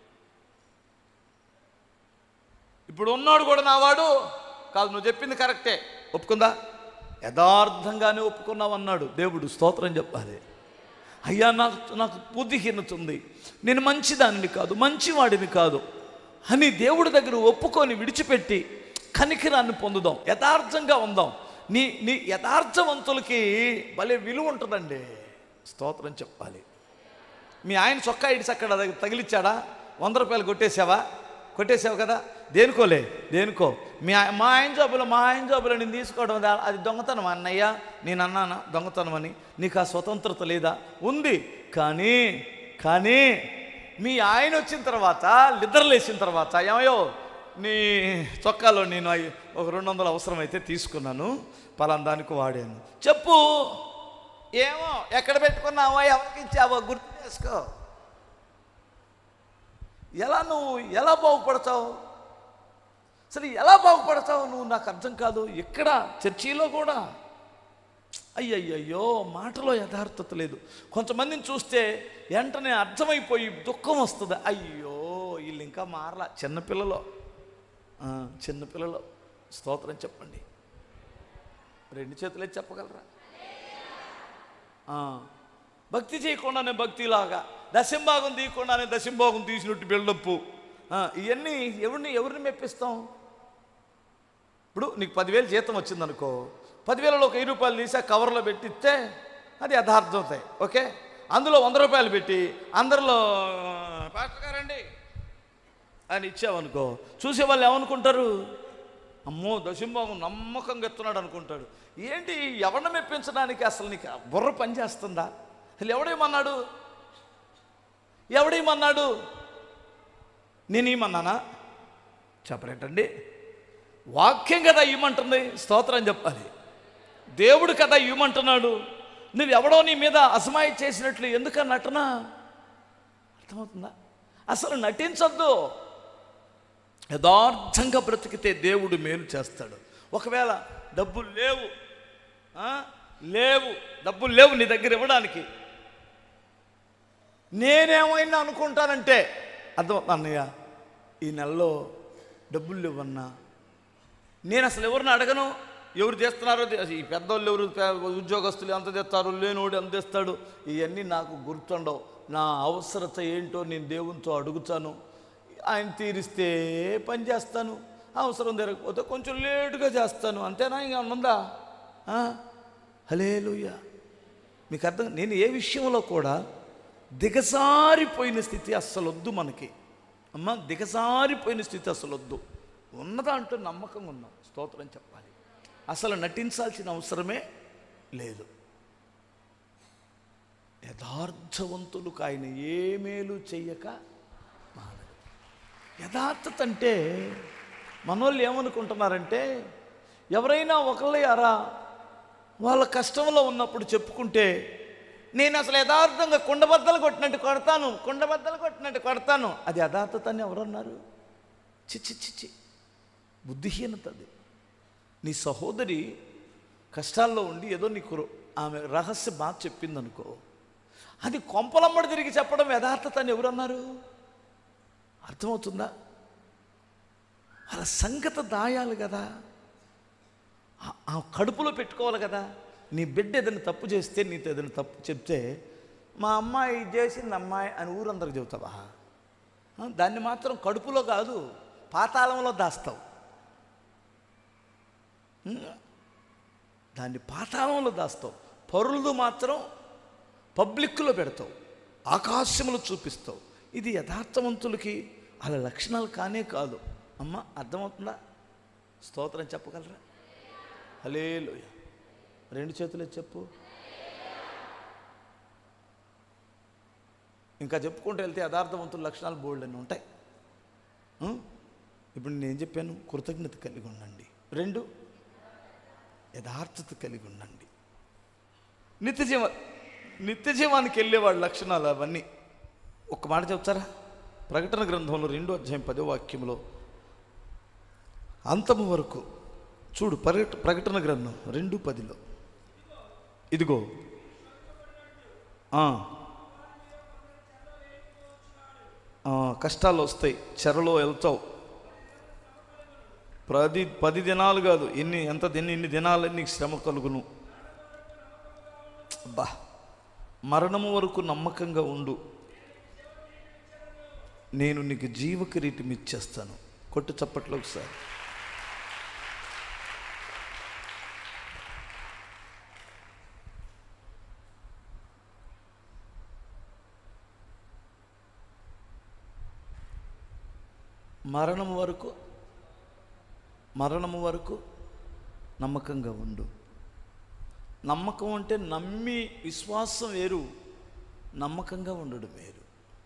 ఇప్పుడు ఉన్నాడు కూడా నావాడు కాదు నువ్వు చెప్పింది కరెక్టే ఒప్పుకుందా యథార్థంగానే ఒప్పుకున్నావు అన్నాడు దేవుడు స్తోత్రం చెప్పాలి అయ్యా నాకు నాకు బుద్ధిహీనత ఉంది నేను మంచిదానిని కాదు మంచివాడిని కాదు అని దేవుడి దగ్గర ఒప్పుకొని విడిచిపెట్టి కనికిరాన్ని పొందుదాం యథార్థంగా ఉందాం నీ నీ యథార్థవంతులకి భలే విలువ ఉంటుందండి స్తోత్రం చెప్పాలి మీ ఆయన చొక్కా ఇడిసి అక్కడ తగిలిచ్చాడా వంద రూపాయలు కొట్టేసావా కొట్టేసావు కదా దేనికోలే దేనికో మీ ఆయ- మా ఆయన జాబులో మా ఆయన జాబులో నేను తీసుకోవడం అది- అది దొంగతనం అన్నయ్య నేను అన్నానా దొంగతనం అని నీకు ఆ స్వతంత్రత లేదా ఉంది కానీ కానీ మీ ఆయన వచ్చిన తర్వాత నిద్రలేసిన తర్వాత ఏమయ్యో నీ చొక్కాలో నేను అయి- ఒక రెండు వందలు అవసరమైతే తీసుకున్నాను పలానా దానికి వాడాను చెప్పు ఏమో ఎక్కడ పెట్టుకున్నావో ఎవరికి ఇచ్చావో గుర్తు చేసుకో ఎలా నువ్వు ఎలా బాగుపడతావు అసలు ఎలా బాగుపడతావు నువ్వు నాకు అర్థం కాదు ఎక్కడ చర్చిలో కూడా అయ్యయ్యో మాటలో యథార్థత లేదు కొంతమందిని చూస్తే వెంటనే అర్థమైపోయి దుఃఖం వస్తుంది అయ్యో వీళ్ళు ఇంకా మారలా చిన్నపిల్లలు ఆ, చిన్నపిల్లలు స్తోత్రం చెప్పండి రెండు చేతులే చెప్పగలరా ఆ, భక్తి చేయకుండానే భక్తిలాగా దశంభాగం తీయకుండానే దశంభాగం తీసినట్టు బిల్డప్పు ఇవన్నీ ఎవరిని ఎవరిని మెప్పిస్తాం ఇప్పుడు నీకు పదివేలు జీతం వచ్చిందనుకో పదివేలలో ఒక వెయ్యి రూపాయలు తీసి ఆ కవర్లో పెట్టి ఇస్తే అది యథార్థం అవుతాయి ఓకే అందులో వంద రూపాయలు పెట్టి అందరిలో పాస్టర్ గారండి అని ఇచ్చావనుకో చూసే వాళ్ళు ఏమనుకుంటారు అమ్మో దశంభాగం నమ్మకంగా ఎత్తున్నాడు అనుకుంటాడు ఏంటి ఎవరిని మెప్పించడానికి అసలు నీకు ఆ బుర్ర పనిచేస్తుందా అసలు ఎవడేమన్నాడు ఎవడేమన్నాడు నేను ఏమన్నానా చెప్పలేటండి వాక్యం కదా ఇవ్వమంటుంది స్తోత్రం చెప్పాలి దేవుడు కదా ఇవ్వమంటున్నాడు నువ్వు ఎవడో నీ మీద అసమాయి చేసినట్లు ఎందుక నటన అర్థమవుతుందా అసలు నటించొద్దు యథార్థంగా బ్రతికితే దేవుడు మేలు చేస్తాడు ఒకవేళ డబ్బులు లేవు ఆ? లేవు డబ్బులు లేవు నీ దగ్గర ఇవ్వడానికి నేనేమైనా అనుకుంటానంటే అర్థం అన్నయ్య ఈ నెలలో డబ్బులు లేవన్నా నేను అసలు ఎవరిని అడగను ఎవరు చేస్తున్నారో తె- ఈ పెద్దోళ్ళు ఎవరు పే- ఉద్యోగస్తులు ఎంత తెస్తారు లేనోడు ఎంత తెస్తాడు ఇవన్నీ నాకు గుర్తుండవు నా అవసరత ఏంటో నేను దేవునితో అడుగుతాను ఆయన తీరిస్తే పని చేస్తాను అవసరం తిరగకపోతే కొంచెం లేటుగా చేస్తాను అంతేనా ఇంకా ఉందా హలేలుయ్య మీకు అర్థం నేను ఏ విషయంలో కూడా దిగజారిపోయిన స్థితి అస్సలు వద్దు మనకి అమ్మ దిగజారిపోయిన స్థితి అసలు వద్దు ఉన్నదాంట్లో నమ్మకంగా ఉన్నాం స్తోత్రం చెప్పాలి అసలు నటించాల్సిన అవసరమే లేదు యథార్థవంతులకు ఆయన ఏ మేలు చెయ్యక మానడు యథార్థత అంటే మనోళ్ళు ఏమనుకుంటున్నారంటే ఎవరైనా ఒకళ్ళే అరా వాళ్ళ కష్టంలో ఉన్నప్పుడు చెప్పుకుంటే నేను అసలు యథార్థంగా కుండబద్దలు కొట్టినట్టు కొడతాను కుండబద్దలు కొట్టినట్టు కొడతాను అది యథార్థత అని ఎవరన్నారు చిచ్చి చిచ్చి బుద్ధిహీనత అది నీ సహోదరి కష్టాల్లో ఉండి ఏదో నీకు రు- ఆమె రహస్య బాధ చెప్పిందనుకో అది కొంపలమ్మడి తిరిగి చెప్పడం యథార్థత అని ఎవరన్నారు అర్థమవుతుందా వాళ్ళ సంగత దాయాలి కదా ఆ- ఆ కడుపులో పెట్టుకోవాలి కదా నీ బిడ్డ ఏదైనా తప్పు చేస్తే నీతో ఏదైనా తప్పు చెప్తే మా అమ్మాయి ఇది చేసింది అమ్మాయి అని ఊరందరికి చెబుతావా ఆ, దాన్ని మాత్రం కడుపులో కాదు పాతాళంలో దాస్తావు ఉం? దాన్ని పాతాళంలో దాస్తావు పరులదు మాత్రం పబ్లిక్లో పెడతావు ఆకాశములు చూపిస్తావు ఇది యథార్థవంతులకి వాళ్ళ లక్షణాలు కానే కాదు అమ్మ అర్థమవుతుందా స్తోత్రం చెప్పగలరా హలేలుయ రెండు చేతులే చెప్పు ఇంకా చెప్పుకుంటూ వెళ్తే యథార్థవంతుల లక్షణాలు బోల్డ్ అని ఉంటాయి ఉం? ఇప్పుడు నేను చెప్పాను కృతజ్ఞత కలిగి ఉండండి రెండు యథార్థత కలిగి ఉండండి నిత్య జీవ నిత్య జీవానికి వెళ్ళేవాడి లక్షణాలు అవన్నీ ఒక్క మాట చెప్తారా ప్రకటన గ్రంథంలో రెండో అధ్యాయం పదో వాక్యంలో అంతము వరకు చూడు ప్రకట ప్రకటన గ్రంథం రెండు పదిలో ఇదిగో ఆ. ఆ, కష్టాలు వస్తాయి చెరలో వెళ్తావు ప్రతి పది దినాలు కాదు ఎన్ని ఎంత దిన ఇన్ని దినాలు నీకు శ్రమ కలుగును అబ్బా మరణము వరకు నమ్మకంగా ఉండు నేను నీకు జీవ కిరీటం ఇచ్చేస్తాను కొట్టు చప్పట్లో ఒకసారి మరణం వరకు మరణము వరకు నమ్మకంగా ఉండు నమ్మకం అంటే నమ్మి విశ్వాసం వేరు నమ్మకంగా ఉండడం వేరు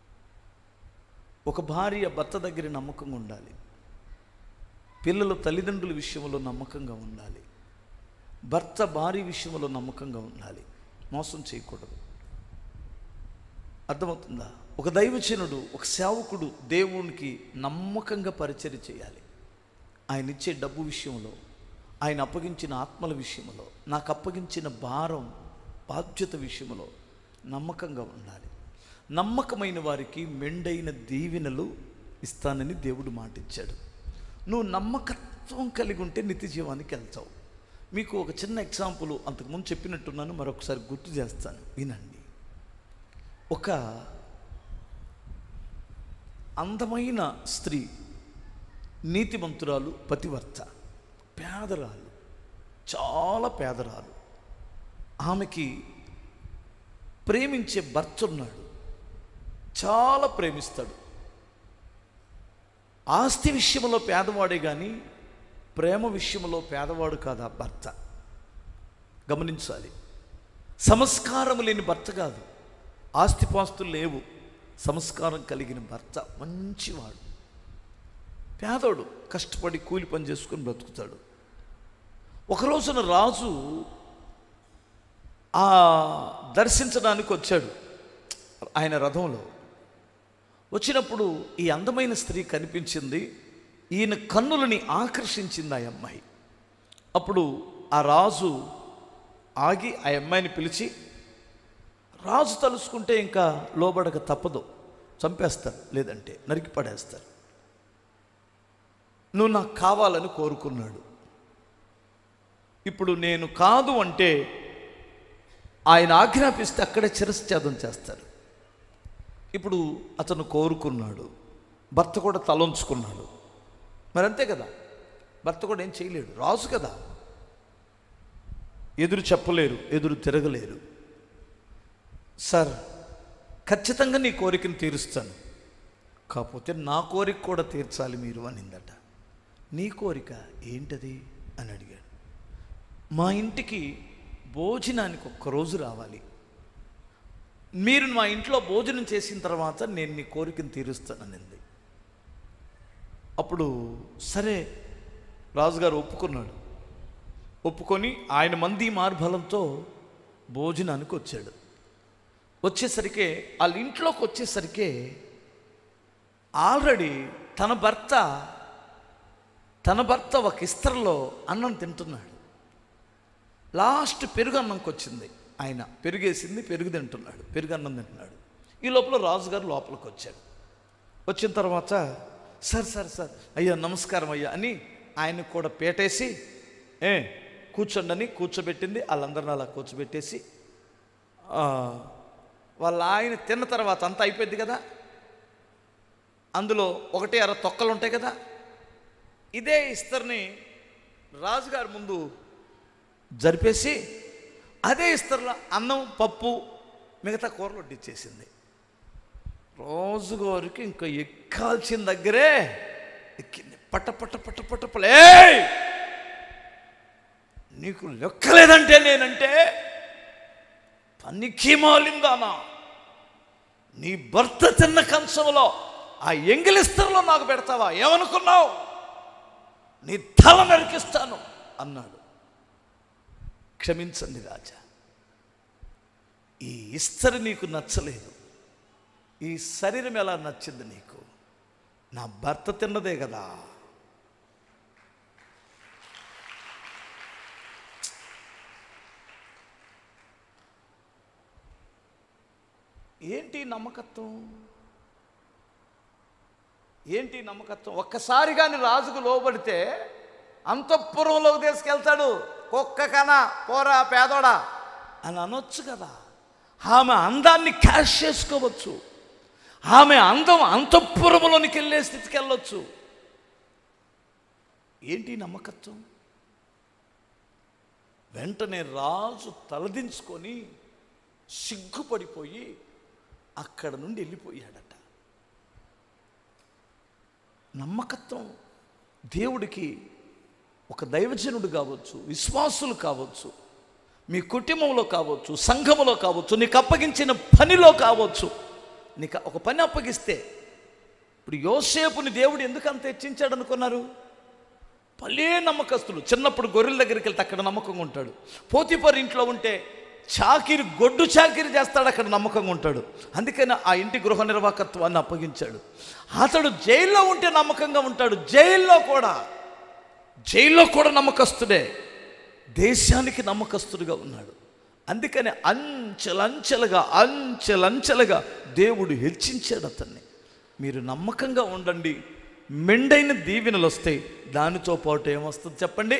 ఒక భార్య భర్త దగ్గర నమ్మకంగా ఉండాలి పిల్లలు తల్లిదండ్రుల విషయంలో నమ్మకంగా ఉండాలి భర్త భార్య విషయంలో నమ్మకంగా ఉండాలి మోసం చేయకూడదు అర్థమవుతుందా ఒక దైవచనుడు ఒక సేవకుడు దేవునికి నమ్మకంగా పరిచర్య చేయాలి ఆయన ఇచ్చే డబ్బు విషయంలో ఆయన అప్పగించిన ఆత్మల విషయంలో నాకు అప్పగించిన భారం బాధ్యత విషయంలో నమ్మకంగా ఉండాలి నమ్మకమైన వారికి మెండైన దీవెనలు ఇస్తానని దేవుడు మాటిచ్చాడు నువ్వు నమ్మకత్వం కలిగి ఉంటే నిత్య జీవానికి వెళ్తావు మీకు ఒక చిన్న ఎగ్జాంపుల్ అంతకుముందు చెప్పినట్టున్నాను మరొకసారి గుర్తు చేస్తాను వినండి ఒక అందమైన స్త్రీ నీతిమంతురాలు పతివర్త పేదరాలు చాలా పేదరాలు ఆమెకి ప్రేమించే భర్త ఉన్నాడు చాలా ప్రేమిస్తాడు ఆస్తి విషయంలో పేదవాడే కానీ ప్రేమ విషయంలో పేదవాడు కాదు ఆ భర్త గమనించాలి సంస్కారం లేని భర్త కాదు ఆస్తిపాస్తులు లేవు సంస్కారం కలిగిన భర్త మంచివాడు పేదోడు కష్టపడి కూలి పని చేసుకొని బ్రతుకుతాడు ఒక రోజున రాజు ఆ దర్శించడానికి వచ్చాడు ఆయన రథంలో వచ్చినప్పుడు ఈ అందమైన స్త్రీ కనిపించింది ఈయన కన్నులని ఆకర్షించింది ఆ అమ్మాయి అప్పుడు ఆ రాజు ఆగి ఆ అమ్మాయిని పిలిచి రాజు తలుసుకుంటే ఇంకా లోబడక తప్పదు చంపేస్తారు లేదంటే నరికి పడేస్తారు నువ్వు నాకు కావాలని కోరుకున్నాడు ఇప్పుడు నేను కాదు అంటే ఆయన ఆజ్ఞాపిస్తే అక్కడే చిరశ్చేదం చేస్తారు ఇప్పుడు అతను కోరుకున్నాడు భర్త కూడా తలంచుకున్నాడు మరి అంతే కదా భర్త కూడా ఏం చేయలేడు రాజు కదా ఎదురు చెప్పలేరు ఎదురు తిరగలేరు సార్ ఖచ్చితంగా నీ కోరికను తీరుస్తాను కాకపోతే నా కోరిక కూడా తీర్చాలి మీరు అనిందట నీ కోరిక ఏంటది అని అడిగాడు మా ఇంటికి భోజనానికి ఒక్కరోజు రావాలి మీరు మా ఇంట్లో భోజనం చేసిన తర్వాత నేను నీ కోరికను తీరుస్తాననింది అప్పుడు సరే రాజుగారు ఒప్పుకున్నాడు ఒప్పుకొని ఆయన మంది మార్బలంతో భోజనానికి వచ్చాడు వచ్చేసరికి వాళ్ళ ఇంట్లోకి వచ్చేసరికి ఆల్రెడీ తన భర్త తన భర్త ఒక ఇస్త్రలో అన్నం తింటున్నాడు లాస్ట్ పెరుగు అన్నంకి వచ్చింది ఆయన పెరుగేసింది పెరుగు తింటున్నాడు పెరుగు అన్నం తింటున్నాడు ఈ లోపల రాజుగారు లోపలికి వచ్చాడు వచ్చిన తర్వాత సార్ సార్ సార్ అయ్యా నమస్కారం అయ్యా అని ఆయనకు కూడా పేటేసి ఏ కూర్చోండి అని కూర్చోబెట్టింది వాళ్ళందరిని అలా కూర్చోబెట్టేసి ఆ, వాళ్ళ ఆయన తిన్న తర్వాత అంతా అయిపోయింది కదా అందులో ఒకటి అర తొక్కలు ఉంటాయి కదా ఇదే ఇస్తర్ని రాజుగారి ముందు జరిపేసి అదే ఇస్తర్లో అన్నం పప్పు మిగతా కూరలు వడ్డిచ్చేసింది రోజుగారికి ఇంకా ఎక్కాల్సిన దగ్గరే ఎక్కింది పట్ట పట్ట పట్ట పట్ట పలే నీకు లెక్కలేదంటే నేనంటే పనికి మాలిందానా నీ భర్త తిన్న కంచంలో ఆ ఎంగిలిస్తర్లో నాకు పెడతావా ఏమనుకున్నావు నీ తల నరికిస్తాను అన్నాడు క్షమించండి రాజా ఈ ఇస్తరి నీకు నచ్చలేదు ఈ శరీరం ఎలా నచ్చింది నీకు నా భర్త తిన్నదే కదా ఏంటి నమ్మకత్వం ఏంటి నమ్మకత్వం ఒక్కసారి కానీ రాజుకు లోబడితే అంతఃపురంలోకి తీసుకెళ్తాడు కుక్క కన పోరా పేదోడా అని అనొచ్చు కదా ఆమె అందాన్ని క్యాష్ చేసుకోవచ్చు ఆమె అందం అంతఃపురంలోనికి వెళ్ళే స్థితికి వెళ్ళొచ్చు ఏంటి నమ్మకత్వం వెంటనే రాజు తలదించుకొని సిగ్గుపడిపోయి అక్కడ నుండి వెళ్ళిపోయాడట నమ్మకత్వం దేవుడికి ఒక దైవజనుడు కావచ్చు విశ్వాసులు కావచ్చు మీ కుటుంబంలో కావచ్చు సంఘములో కావచ్చు నీకు అప్పగించిన పనిలో కావచ్చు నీకు ఒక పని అప్పగిస్తే ఇప్పుడు యోసేపుని దేవుడు ఎందుకు అంత హెచ్చించాడు అనుకున్నారు భలే నమ్మకస్తులు చిన్నప్పుడు గొర్రెల దగ్గరికి వెళ్తే అక్కడ నమ్మకంగా ఉంటాడు పోతిపర్ ఇంట్లో ఉంటే చాకిరి గొడ్డు చాకిరి చేస్తాడు అక్కడ నమ్మకంగా ఉంటాడు అందుకని ఆ ఇంటి గృహ నిర్వాహకత్వాన్ని అప్పగించాడు అతడు జైల్లో ఉంటే నమ్మకంగా ఉంటాడు జైల్లో కూడా జైల్లో కూడా నమ్మకస్తుడే దేశానికి నమ్మకస్తుడుగా ఉన్నాడు అందుకని అంచెలంచెలుగా అంచెలంచెలుగా దేవుడు హెచ్చించాడు అతన్ని మీరు నమ్మకంగా ఉండండి మెండైన దీవెనలు వస్తాయి దానితో పాటు ఏమొస్తుంది చెప్పండి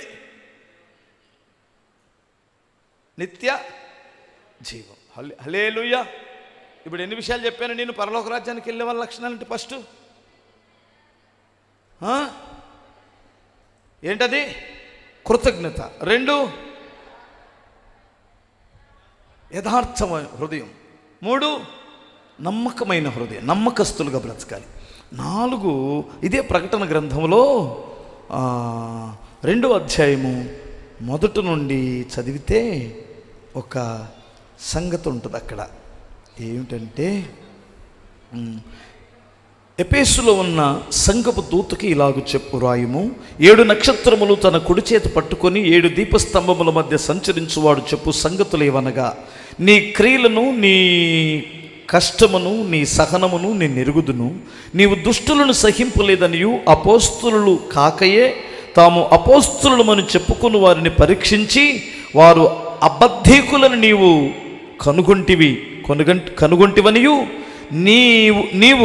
నిత్య జీవం హలే హలేలుయ్య ఇప్పుడు ఎన్ని విషయాలు చెప్పాను నేను పరలోక రాజ్యానికి వెళ్ళే వాళ్ళ లక్షణాలు అంటే ఫస్ట్ ఏంటది కృతజ్ఞత రెండు యథార్థమైన హృదయం మూడు నమ్మకమైన హృదయం నమ్మకస్తులుగా బ్రతకాలి నాలుగు ఇదే ప్రకటన గ్రంథంలో ఆ, రెండో అధ్యాయము మొదటి నుండి చదివితే ఒక సంగతి ఉంటుంది అక్కడ ఏమిటంటే ఉమ్, ఎపేసులో ఉన్న సంగపు దూతకి ఇలాగు చెప్పు రాయము ఏడు నక్షత్రములు తన కుడి చేతి పట్టుకొని ఏడు దీపస్తంభముల మధ్య సంచరించువాడు చెప్పు సంగతులు ఏవనగా నీ క్రియలను నీ కష్టమును నీ సహనమును నీ నెరుగుదును నీవు దుష్టులను సహింపలేదనియు అపోస్తులు కాకయే తాము అపోస్తులమని చెప్పుకుని వారిని పరీక్షించి వారు అబద్ధీకులను నీవు కనుగొంటివి కొనుగంటి కనుగొంటివనియు నీవు నీవు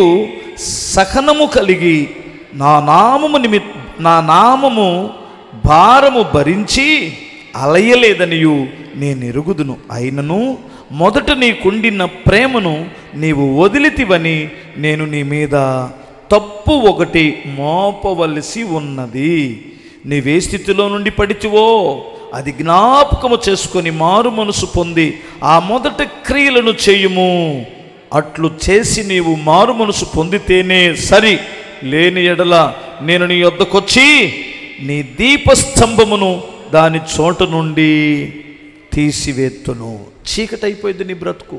సహనము కలిగి నా నామము నిమి నా నామము భారము భరించి అలయలేదనియు నేను ఎరుగుదును అయినను మొదట నీకుండిన ప్రేమను నీవు వదిలితివని నేను నీ మీద తప్పు ఒకటి మోపవలసి ఉన్నది నీవే స్థితిలో నుండి పడితివో అది జ్ఞాపకము చేసుకొని మారు మనసు పొంది ఆ మొదట క్రియలను చేయుము అట్లు చేసి నీవు మారు మనసు పొందితేనే సరి లేని ఎడల నేను నీ వద్దకొచ్చి నీ దీపస్తంభమును దాని చోట నుండి తీసివేత్తును చీకటి అయిపోయింది నీ బ్రతుకు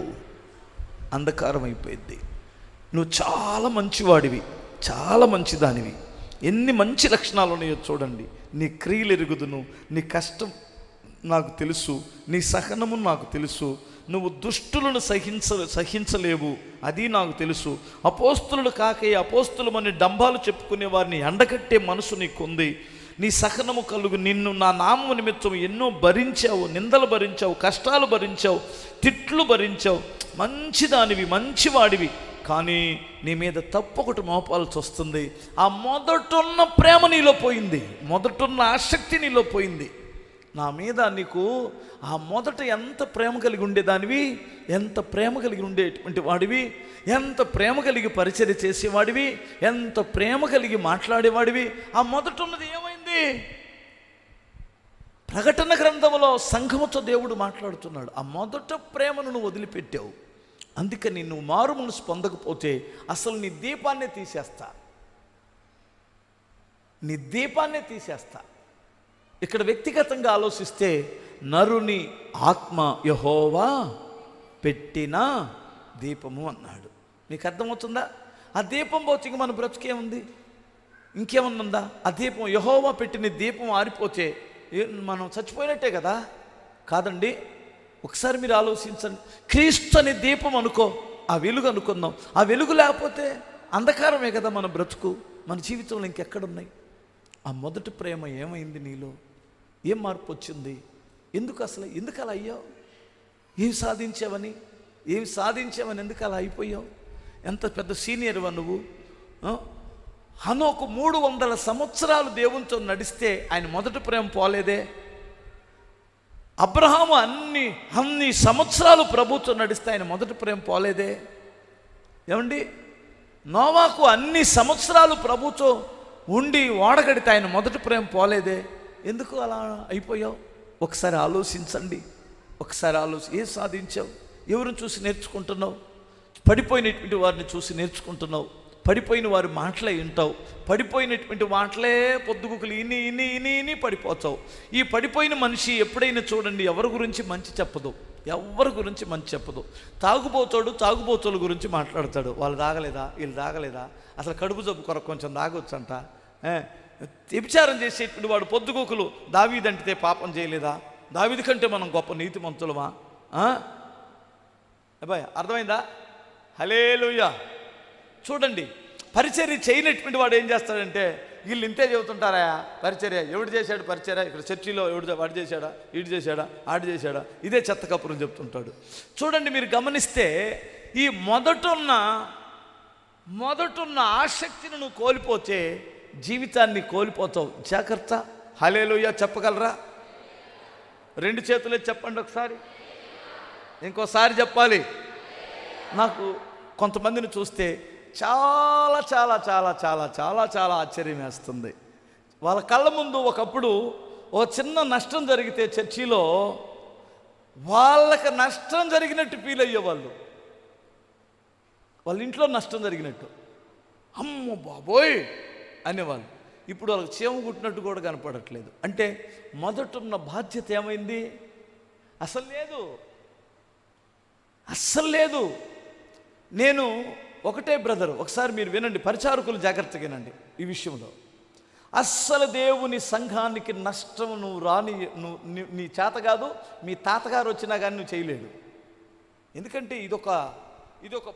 అంధకారం అయిపోయింది నువ్వు చాలా మంచివాడివి చాలా మంచిదానివి ఎన్ని మంచి లక్షణాలు ఉన్నాయో చూడండి నీ క్రియలు ఎరుగుదును నీ కష్టం నాకు తెలుసు నీ సహనము నాకు తెలుసు నువ్వు దుష్టులను సహించ సహించలేవు అది నాకు తెలుసు అపోస్తులు కాకే అపోస్తులమని డంబాలు చెప్పుకునే వారిని ఎండగట్టే మనసు నీకుంది నీ సహనము కలుగు నిన్ను నా నామము నిమిత్తం ఎన్నో భరించావు నిందలు భరించావు కష్టాలు భరించావు తిట్లు భరించావు మంచిదానివి మంచివాడివి కానీ నీ మీద తప్పు ఒకటి మోపాల్సి వస్తుంది ఆ మొదటున్న ప్రేమ నీలో పోయింది మొదటున్న ఆసక్తి నీలో పోయింది నా మీద నీకు ఆ మొదట ఎంత ప్రేమ కలిగి ఉండేదానివి ఎంత ప్రేమ కలిగి ఉండేటువంటి వాడివి ఎంత ప్రేమ కలిగి పరిచర్య చేసేవాడివి ఎంత ప్రేమ కలిగి మాట్లాడేవాడివి ఆ మొదట ఉన్నది ఏమైంది ప్రకటన గ్రంథంలో సంఘముతో దేవుడు మాట్లాడుతున్నాడు ఆ మొదట ప్రేమను నువ్వు వదిలిపెట్టావు అందుకని నువ్వు మారు మనసు పొందకపోతే అసలు నీ దీపాన్నే తీసేస్తా నీ దీపాన్నే తీసేస్తా ఇక్కడ వ్యక్తిగతంగా ఆలోచిస్తే నరుని ఆత్మ యహోవా పెట్టిన దీపము అన్నాడు మీకు అర్థమవుతుందా ఆ దీపం పోతే ఇంక మన బ్రతుకేముంది ఇంకేమన్నా ఉందా ఆ దీపం యహోవా పెట్టిన దీపం ఆరిపోతే ఏ- మనం చచ్చిపోయినట్టే కదా కాదండి ఒకసారి మీరు ఆలోచించండి క్రీస్తు అనే దీపం అనుకో ఆ వెలుగు అనుకుందాం ఆ వెలుగు లేకపోతే అంధకారమే కదా మన బ్రతుకు మన జీవితంలో ఇంకెక్కడున్నాయి ఆ మొదటి ప్రేమ ఏమైంది నీలో ఏం మార్పు వచ్చింది ఎందుకు అసలు ఎందుకు అలా అయ్యావు ఏం సాధించావని ఏం సాధించావని ఎందుకు అలా అయిపోయావు ఎంత పెద్ద సీనియర్ నువ్వు ఆ? హనోకు మూడు వందల సంవత్సరాలు దేవునితో నడిస్తే ఆయన మొదటి ప్రేమ పోలేదే అబ్రహాము అన్ని అన్ని సంవత్సరాలు ప్రభుత్వం నడిస్తే ఆయన మొదటి ప్రేమ పోలేదే ఏమండి నోవాకు అన్ని సంవత్సరాలు ప్రభుత్వం ఉండి ఓడగడితే ఆయన మొదటి ప్రేమ పోలేదే ఎందుకు అలా అయిపోయావు ఒకసారి ఆలోచించండి ఒకసారి ఆలోచి ఏం సాధించావు ఎవరిని చూసి నేర్చుకుంటున్నావు పడిపోయినటువంటి వారిని చూసి నేర్చుకుంటున్నావు పడిపోయిన వారి మాటలే వింటావు పడిపోయినటువంటి మాటలే పొద్దుగుకులు ఇని ఇని ఇని ఇని పడిపోతావు ఈ పడిపోయిన మనిషి ఎప్పుడైనా చూడండి ఎవరి గురించి మంచి చెప్పదు ఎవరి గురించి మంచి చెప్పదు తాగుబోతాడు తాగుబోతుల గురించి మాట్లాడతాడు వాళ్ళు తాగలేదా వీళ్ళు తాగలేదా అసలు కడుపు జబ్బు కొరకు కొంచెం తాగొచ్చంట ఏ, వ్యభిచారం చేసేటువంటి వాడు పొద్దుగోకులు దావీదంటితే పాపం చేయలేదా దావీది కంటే మనం గొప్ప నీతిమంతులమా ఆ? అబ్బాయి అర్థమైందా హలేలుయ్యా చూడండి పరిచర్య చేయనటువంటి వాడు ఏం చేస్తాడంటే వీళ్ళు ఇంతే చెబుతుంటారా పరిచర్య ఎవడు చేశాడు పరిచర్య ఇక్కడ చర్చిలో ఎవడు వాడు చేశాడా ఈడు చేశాడా ఆడు చేశాడా ఇదే చెత్త కపురం చెప్తుంటాడు చూడండి మీరు గమనిస్తే ఈ మొదటున్న మొదటున్న ఆసక్తిని నువ్వు కోల్పోతే జీవితాన్ని కోల్పోతావు జాగ్రత్త హలేలుయ్య చెప్పగలరా రెండు చేతులే చెప్పండి ఒకసారి ఇంకోసారి చెప్పాలి నాకు కొంతమందిని చూస్తే చాలా చాలా చాలా చాలా చాలా చాలా ఆశ్చర్యం వేస్తుంది వాళ్ళ కళ్ళ ముందు ఒకప్పుడు ఓ చిన్న నష్టం జరిగితే చర్చిలో వాళ్ళకి నష్టం జరిగినట్టు ఫీల్ అయ్యేవాళ్ళు వాళ్ళ ఇంట్లో నష్టం జరిగినట్టు అమ్మ బాబోయ్ అనేవాళ్ళు ఇప్పుడు వాళ్ళకి చీమ కుట్టినట్టు కూడా కనపడట్లేదు అంటే మొదటున్న బాధ్యత ఏమైంది అసలు లేదు అస్సలు లేదు నేను ఒకటే బ్రదర్ ఒకసారి మీరు వినండి పరిచారకులు జాగ్రత్తగా వినండి ఈ విషయంలో అస్సలు దేవుని సంఘానికి నష్టం నువ్వు రాని నువ్వు నీ- నీ చేత కాదు మీ తాతగారు వచ్చినా కానీ నువ్వు చేయలేడు ఎందుకంటే ఇదొక ఇదొక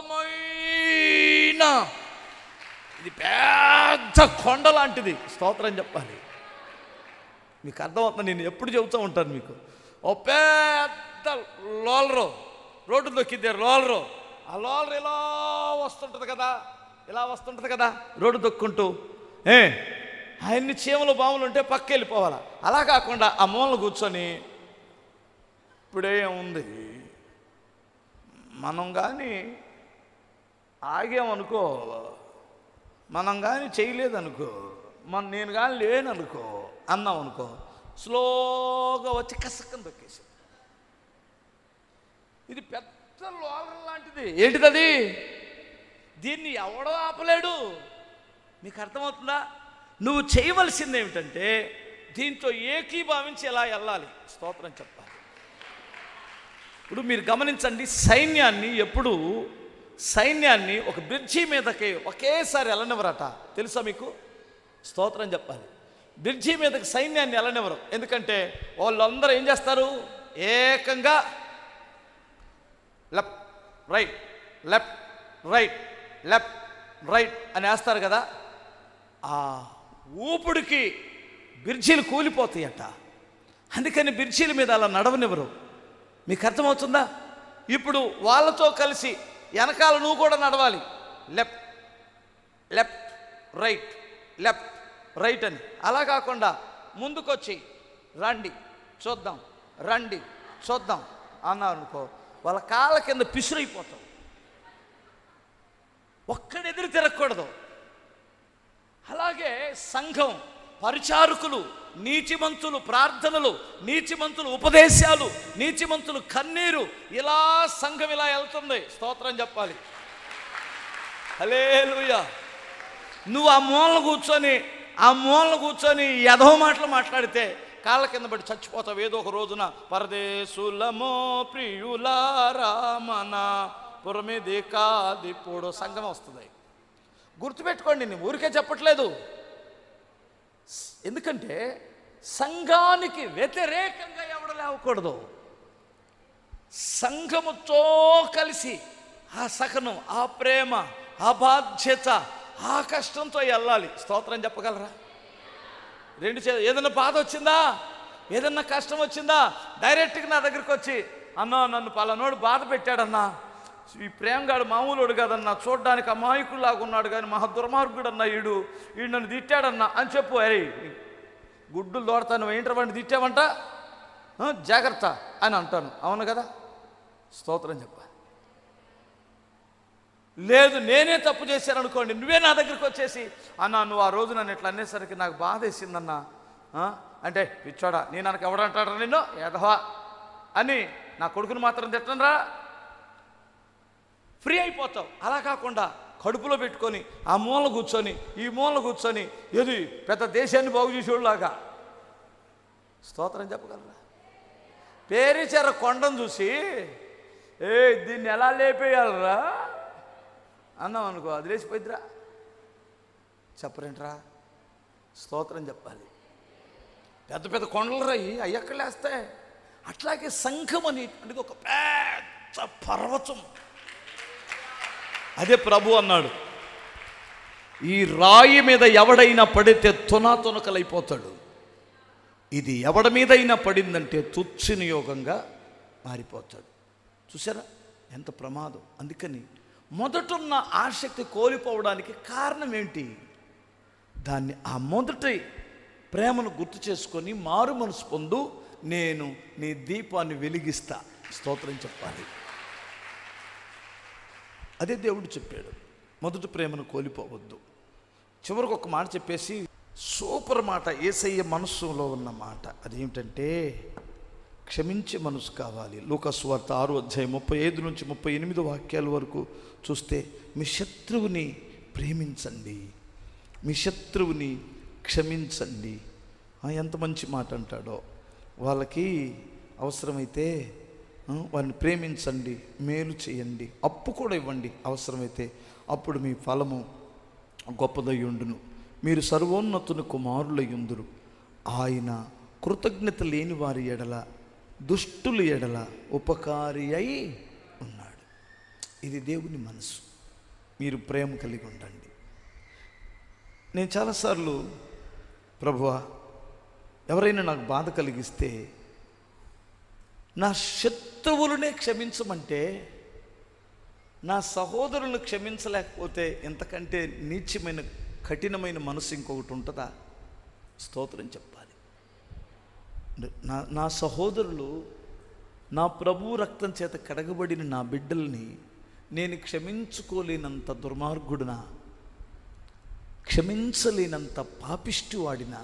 బలమైన ఇది పెద్ద కొండ లాంటిది స్తోత్రం చెప్పాలి మీకు అర్థమవుతుంది నేను ఎప్పుడు చెబుతూ ఉంటాను మీకు ఓ పెద్ద లోలరు రోడ్డు దొక్కిద్దే లోలరు ఆ లోలర్ ఇలా వస్తుంటుంది కదా ఇలా వస్తుంటుంది కదా రోడ్డు దొక్కుంటూ ఏ ఆయన్ని చీమలు బాములు ఉంటే పక్క వెళ్ళిపోవాలా అలా కాకుండా ఆ మూలను కూర్చొని ఇప్పుడే ఉంది మనం కానీ ఆగామనుకో మనం కానీ చేయలేదనుకో మన నేను కానీ లేననుకో అన్నాం అనుకో స్లోగా వచ్చి కసక్కని దొక్కేసి ఇది పెద్ద లోలర్ లాంటిది ఏంటిదది దీన్ని ఎవడో ఆపలేడు మీకు అర్థమవుతుందా నువ్వు చేయవలసింది ఏమిటంటే దీంతో ఏకీభావించి ఎలా వెళ్ళాలి స్తోత్రం చెప్పాలి ఇప్పుడు మీరు గమనించండి సైన్యాన్ని ఎప్పుడు సైన్యాన్ని ఒక బ్రిడ్జి మీదకి ఒకేసారి వెళ్ళనివ్వరట తెలుసా మీకు స్తోత్రం చెప్పాలి బ్రిడ్జి మీదకి సైన్యాన్ని వెళ్ళనివ్వరు ఎందుకంటే వాళ్ళందరూ ఏం చేస్తారు ఏకంగా left right left right left right అని వేస్తారు కదా ఆ ఊపుడికి బిర్జీలు కూలిపోతాయట అందుకని బిర్జీల మీద అలా నడవనివ్వరు మీకు అర్థమవుతుందా ఇప్పుడు వాళ్ళతో కలిసి వెనకాల నువ్వు కూడా నడవాలి left left right left right అని అలా కాకుండా ముందుకొచ్చి రండి చూద్దాం రండి చూద్దాం అన్నారు అనుకో వాళ్ళ కాళ్ళ కింద పిసురైపోతాం ఒక్కడెదురు తిరగకూడదు అలాగే సంఘం పరిచారకులు నీతిమంతులు ప్రార్థనలు నీతిమంతులు ఉపదేశాలు నీతిమంతులు కన్నీరు ఇలా సంఘం ఇలా వెళ్తుంది స్తోత్రం చెప్పాలి హలేలుయా నువ్వు ఆ మూలను కూర్చొని ఆ మూలను కూర్చొని ఎదవ మాటలు మాట్లాడితే కాళ్ళ కింద పడి చచ్చిపోతావు ఏదో ఒక రోజున పరదేశులమో ప్రియులారా మన పురమిది కాదిప్పుడు సంఘం వస్తుంది గుర్తుపెట్టుకోండి నేను ఊరికే చెప్పట్లేదు ఎందుకంటే సంఘానికి వ్యతిరేకంగా ఎవడు లేవకూడదు సంఘముతో కలిసి ఆ సహనం ఆ ప్రేమ ఆ బాధ్యత ఆ కష్టంతో వెళ్ళాలి స్తోత్రం చెప్పగలరా రెండు చే ఏదైనా బాధ వచ్చిందా ఏదన్నా కష్టం వచ్చిందా డైరెక్ట్గా నా దగ్గరికి వచ్చి అన్నా నన్ను పలానోడు బాధ పెట్టాడన్నా ఈ ప్రేమగాడు మామూలుడు కాదన్నా చూడడానికి అమాయకుల్లాగా ఉన్నాడు కానీ మహా దుర్మార్గుడు అన్నా ఈడు ఈడు నన్ను తిట్టాడన్నా అని చెప్పు అరే గుడ్డులు దోడతాను ఏంటర్ వాడిని తిట్టావంట ఆ, జాగ్రత్త అని అంటాను అవును కదా స్తోత్రం చెప్పాలి లేదు నేనే తప్పు చేశాను అనుకోండి నువ్వే నా దగ్గరికి వచ్చేసి అన్నా నువ్వు ఆ రోజు నన్ను ఇట్లా అనేసరికి నాకు బాధ వేసిందన్నా ఆ? అంటే పిచ్చోడా నేను నాకు ఎవడంటాడు నిన్ను ఎదవా అని నా కొడుకుని మాత్రం తిట్టనరా ఫ్రీ అయిపోతావు అలా కాకుండా కడుపులో పెట్టుకొని ఆ మూల కూర్చొని ఈ మూల కూర్చొని ఏది పెద్ద దేశాన్ని బాగు చేసేవాళ్ళలాగా స్తోత్రం చెప్పగలరా పేరిచెర కొండను చూసి ఏ దీన్ని ఎలా లేపేయాలరా అన్నాం అనుకో అది లేచిపోయిద్దిరా చెప్పరేంట్రా స్తోత్రం చెప్పాలి పెద్ద పెద్ద కొండలు రాయి అవి ఎక్కడ లేస్తాయి అట్లాగే సంఘం అనేటువంటిది ఒక పెద్ద పర్వతం అదే ప్రభు అన్నాడు ఈ రాయి మీద ఎవడైనా పడితే తునా తునకలైపోతాడు ఇది ఎవడి మీదైనా పడిందంటే తుత్సనియోగంగా మారిపోతాడు చూసారా ఎంత ప్రమాదం అందుకని మొదటున్న ఆసక్తి కోల్పోవడానికి కారణం ఏంటి దాన్ని ఆ మొదటి ప్రేమను గుర్తు చేసుకొని మారు మనసు పొందు నేను నీ దీపాన్ని వెలిగిస్తా స్తోత్రం చెప్పాలి అదే దేవుడు చెప్పాడు మొదటి ప్రేమను కోల్పోవద్దు చివరికి ఒక మాట చెప్పేసి సూపర్ మాట ఏసయ్య మనస్సులో ఉన్న మాట అదేమిటంటే క్షమించే మనసు కావాలి లోకస్వార్త ఆరు అధ్యాయం ముప్పై ఐదు నుంచి ముప్పై ఎనిమిది వాక్యాల వరకు చూస్తే మీ శత్రువుని ప్రేమించండి మీ శత్రువుని క్షమించండి ఆ, ఎంత మంచి మాట అంటాడో వాళ్ళకి అవసరమైతే ఆ, వారిని ప్రేమించండి మేలు చేయండి అప్పు కూడా ఇవ్వండి అవసరమైతే అప్పుడు మీ ఫలము గొప్పదై ఉండును మీరు సర్వోన్నతుని కుమారులయ్యుందురు ఆయన కృతజ్ఞత లేని వారి ఎడల దుష్టుల ఎడల ఉపకారి అయి ఉన్నాడు ఇది దేవుని మనసు మీరు ప్రేమ కలిగి ఉండండి నేను చాలాసార్లు ప్రభువా ఎవరైనా నాకు బాధ కలిగిస్తే నా శత్రువులనే క్షమించమంటే నా సహోదరులను క్షమించలేకపోతే ఎంతకంటే నీచమైన కఠినమైన మనసు ఇంకొకటి ఉంటుందా స్తోత్రం చెప్పాలి నా నా సహోదరులు నా ప్రభు రక్తం చేత కడగబడిన నా బిడ్డల్ని నేను క్షమించుకోలేనంత దుర్మార్గుడునా క్షమించలేనంత పాపిష్టి వాడినా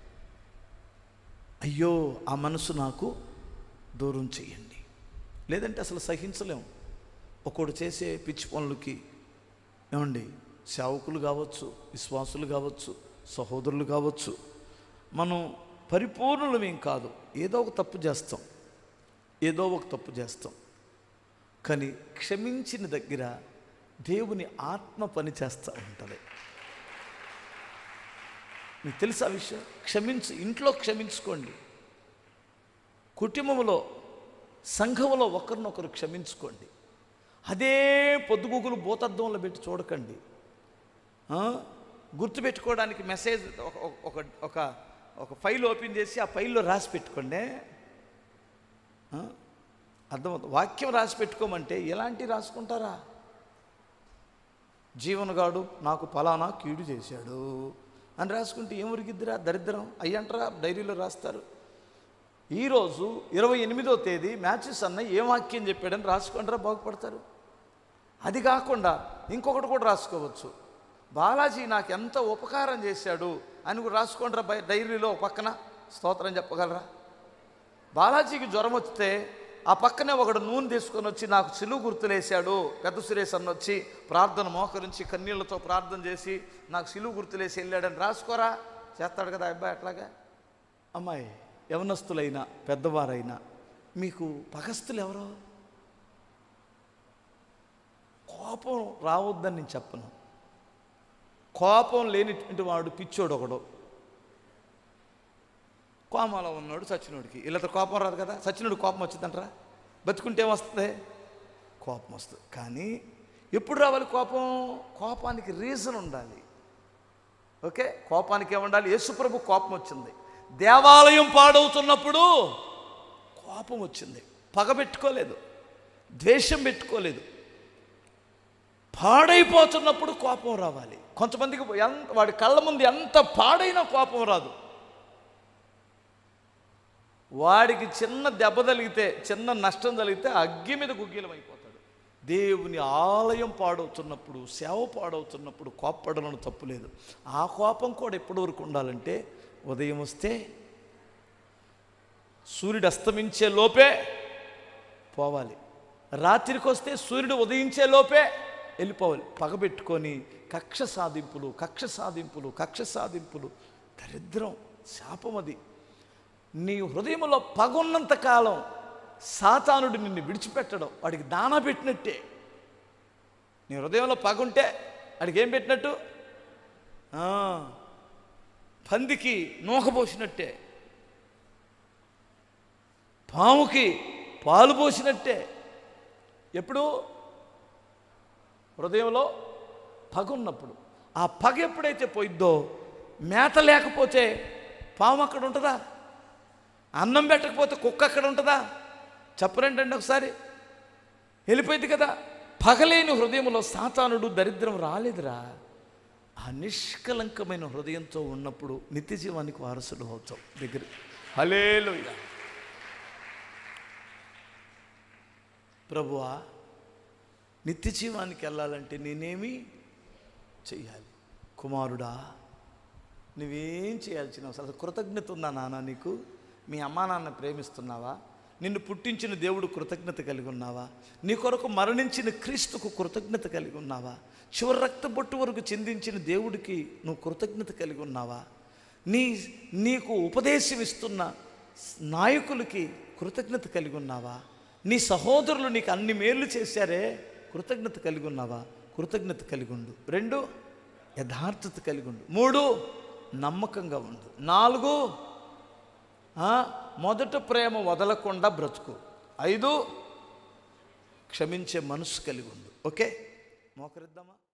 అయ్యో ఆ మనసు నాకు దూరం చేయండి లేదంటే అసలు సహించలేము ఒకడు చేసే పిచ్చి పనులకి ఏమండి సేవకులు కావచ్చు విశ్వాసులు కావచ్చు సహోదరులు కావచ్చు మనం పరిపూర్ణులమేం కాదు ఏదో ఒక తప్పు చేస్తాం ఏదో ఒక తప్పు చేస్తాం కానీ క్షమించిన దగ్గర దేవుని ఆత్మ పని చేస్తూ ఉంటుంది మీకు తెలుసా ఆ విషయం క్షమించు ఇంట్లో క్షమించుకోండి కుటుంబంలో సంఘంలో ఒకరినొకరు క్షమించుకోండి అదే పొద్దుగుగులు భూతద్దంలో పెట్టి చూడకండి ఆ? గుర్తుపెట్టుకోవడానికి మెసేజ్ ఒక ఒక ఒక ఒక ఫైల్ ఓపెన్ చేసి ఆ ఫైల్లో రాసి పెట్టుకోండి ఆ? అర్థమవుతుంది వాక్యం రాసి పెట్టుకోమంటే ఎలాంటి రాసుకుంటారా జీవనగాడు నాకు ఫలానా కీడు చేశాడు అని రాసుకుంటే ఏం ఉరిగిద్దిరా దరిద్రం అయ్యంటారా డైరీలో రాస్తారు ఈరోజు ఇరవై ఎనిమిదో తేదీ మ్యాచెస్ అన్న ఏం వాక్యం చెప్పాడని రాసుకుంటారా బాగుపడతారు అది కాకుండా ఇంకొకటి కూడా రాసుకోవచ్చు బాలాజీ నాకు ఎంత ఉపకారం చేశాడు అని కూడా రాసుకుంటారా బై డైరీలో ఒక పక్కన స్తోత్రం చెప్పగలరా బాలాజీకి జ్వరం వస్తే ఆ పక్కనే ఒకడు నూనె తీసుకొని వచ్చి నాకు సిలువు గుర్తులేశాడు పెద్ద సురేష్ అన్న వచ్చి ప్రార్థన మోకరించి కన్నీళ్లతో ప్రార్థన చేసి నాకు సిలువు గుర్తులేసి వెళ్ళాడని రాసుకోరా చేస్తాడు కదా ఆ అబ్బాయి అట్లాగా అమ్మాయి యవనస్తులైనా పెద్దవారైనా మీకు పగస్తులు ఎవరో కోపం రావద్దని నేను చెప్పను కోపం లేనిటువంటి వాడు పిచ్చోడు ఒకడు కోమాలో ఉన్నాడు సచ్చినోడికి వీళ్ళతో కోపం రాదు కదా సచ్చినోడు కోపం వచ్చిందంటరా బతుకుంటే ఏమొస్తుంది కోపం వస్తుంది కానీ ఎప్పుడు రావాలి కోపం కోపానికి రీజన్ ఉండాలి ఓకే కోపానికి ఏముండాలి యేసుప్రభు కోపం వచ్చింది దేవాలయం పాడవుతున్నప్పుడు కోపం వచ్చింది పగ పెట్టుకోలేదు ద్వేషం పెట్టుకోలేదు పాడైపోతున్నప్పుడు కోపం రావాలి కొంతమందికి ఎంత వాడి కళ్ళ ముందు ఎంత పాడైనా కోపం రాదు వాడికి చిన్న దెబ్బ తగిలితే చిన్న నష్టం తగిలితే అగ్గి మీద గుగ్గిలం అయిపోతాడు దేవుని ఆలయం పాడవుతున్నప్పుడు సేవ పాడవుతున్నప్పుడు కోప్పడలను తప్పులేదు ఆ కోపం కూడా ఎప్పటి వరకు ఉండాలంటే ఉదయం వస్తే సూర్యుడు అస్తమించే లోపే పోవాలి రాత్రికి వస్తే సూర్యుడు ఉదయించే లోపే వెళ్ళిపోవాలి పగబెట్టుకొని కక్ష సాధింపులు కక్ష సాధింపులు కక్ష సాధింపులు దరిద్రం శాపం అది నీ హృదయంలో పగున్నంత కాలం సాతానుడు నిన్ను విడిచిపెట్టడం వాడికి దానా పెట్టినట్టే నీ హృదయంలో పగుంటే వాడికి ఏం పెట్టినట్టు ఆ, పందికి నూక పోసినట్టే పాముకి పాలు పోసినట్టే ఎప్పుడు హృదయంలో పగ ఉన్నప్పుడు ఆ పగ ఎప్పుడైతే పోయిద్దో మేత లేకపోతే పాము అక్కడ ఉంటుందా అన్నం పెట్టకపోతే కుక్క అక్కడ ఉంటుందా చెప్పరేంటండి ఒకసారి వెళ్ళిపోయింది కదా పగలేని హృదయంలో సాతానుడు దరిద్రం రాలేదురా ఆ నిష్కలంకమైన హృదయంతో ఉన్నప్పుడు నిత్య జీవానికి వారసుడు అవుతాం దగ్గర హలేలుయ్య ప్రభువా నిత్య జీవానికి వెళ్ళాలంటే నేనేమి చెయ్యాలి కుమారుడా నువ్వేం చేయాల్సిన అవసరం అసలు కృతజ్ఞత ఉందా నాన్న నీకు మీ అమ్మా నాన్న ప్రేమిస్తున్నావా నిన్ను పుట్టించిన దేవుడు కృతజ్ఞత కలిగి ఉన్నావా నీ కొరకు మరణించిన క్రీస్తుకు కృతజ్ఞత కలిగి ఉన్నావా చివరి రక్త బొట్టు వరకు చెందించిన దేవుడికి నువ్వు కృతజ్ఞత కలిగి ఉన్నావా నీ నీకు ఉపదేశం ఇస్తున్న నాయకులకి కృతజ్ఞత కలిగి ఉన్నావా నీ సహోదరులు నీకు అన్ని మేలు చేశారే కృతజ్ఞత కలిగి ఉన్నావా కృతజ్ఞత కలిగి ఉండు రెండు యథార్థత కలిగి ఉండు మూడు నమ్మకంగా ఉండు నాలుగు ఆ, మొదట ప్రేమ వదలకుండా బ్రతుకు ఐదు క్షమించే మనసు కలిగి ఉండు ఓకే మోకరిద్దామా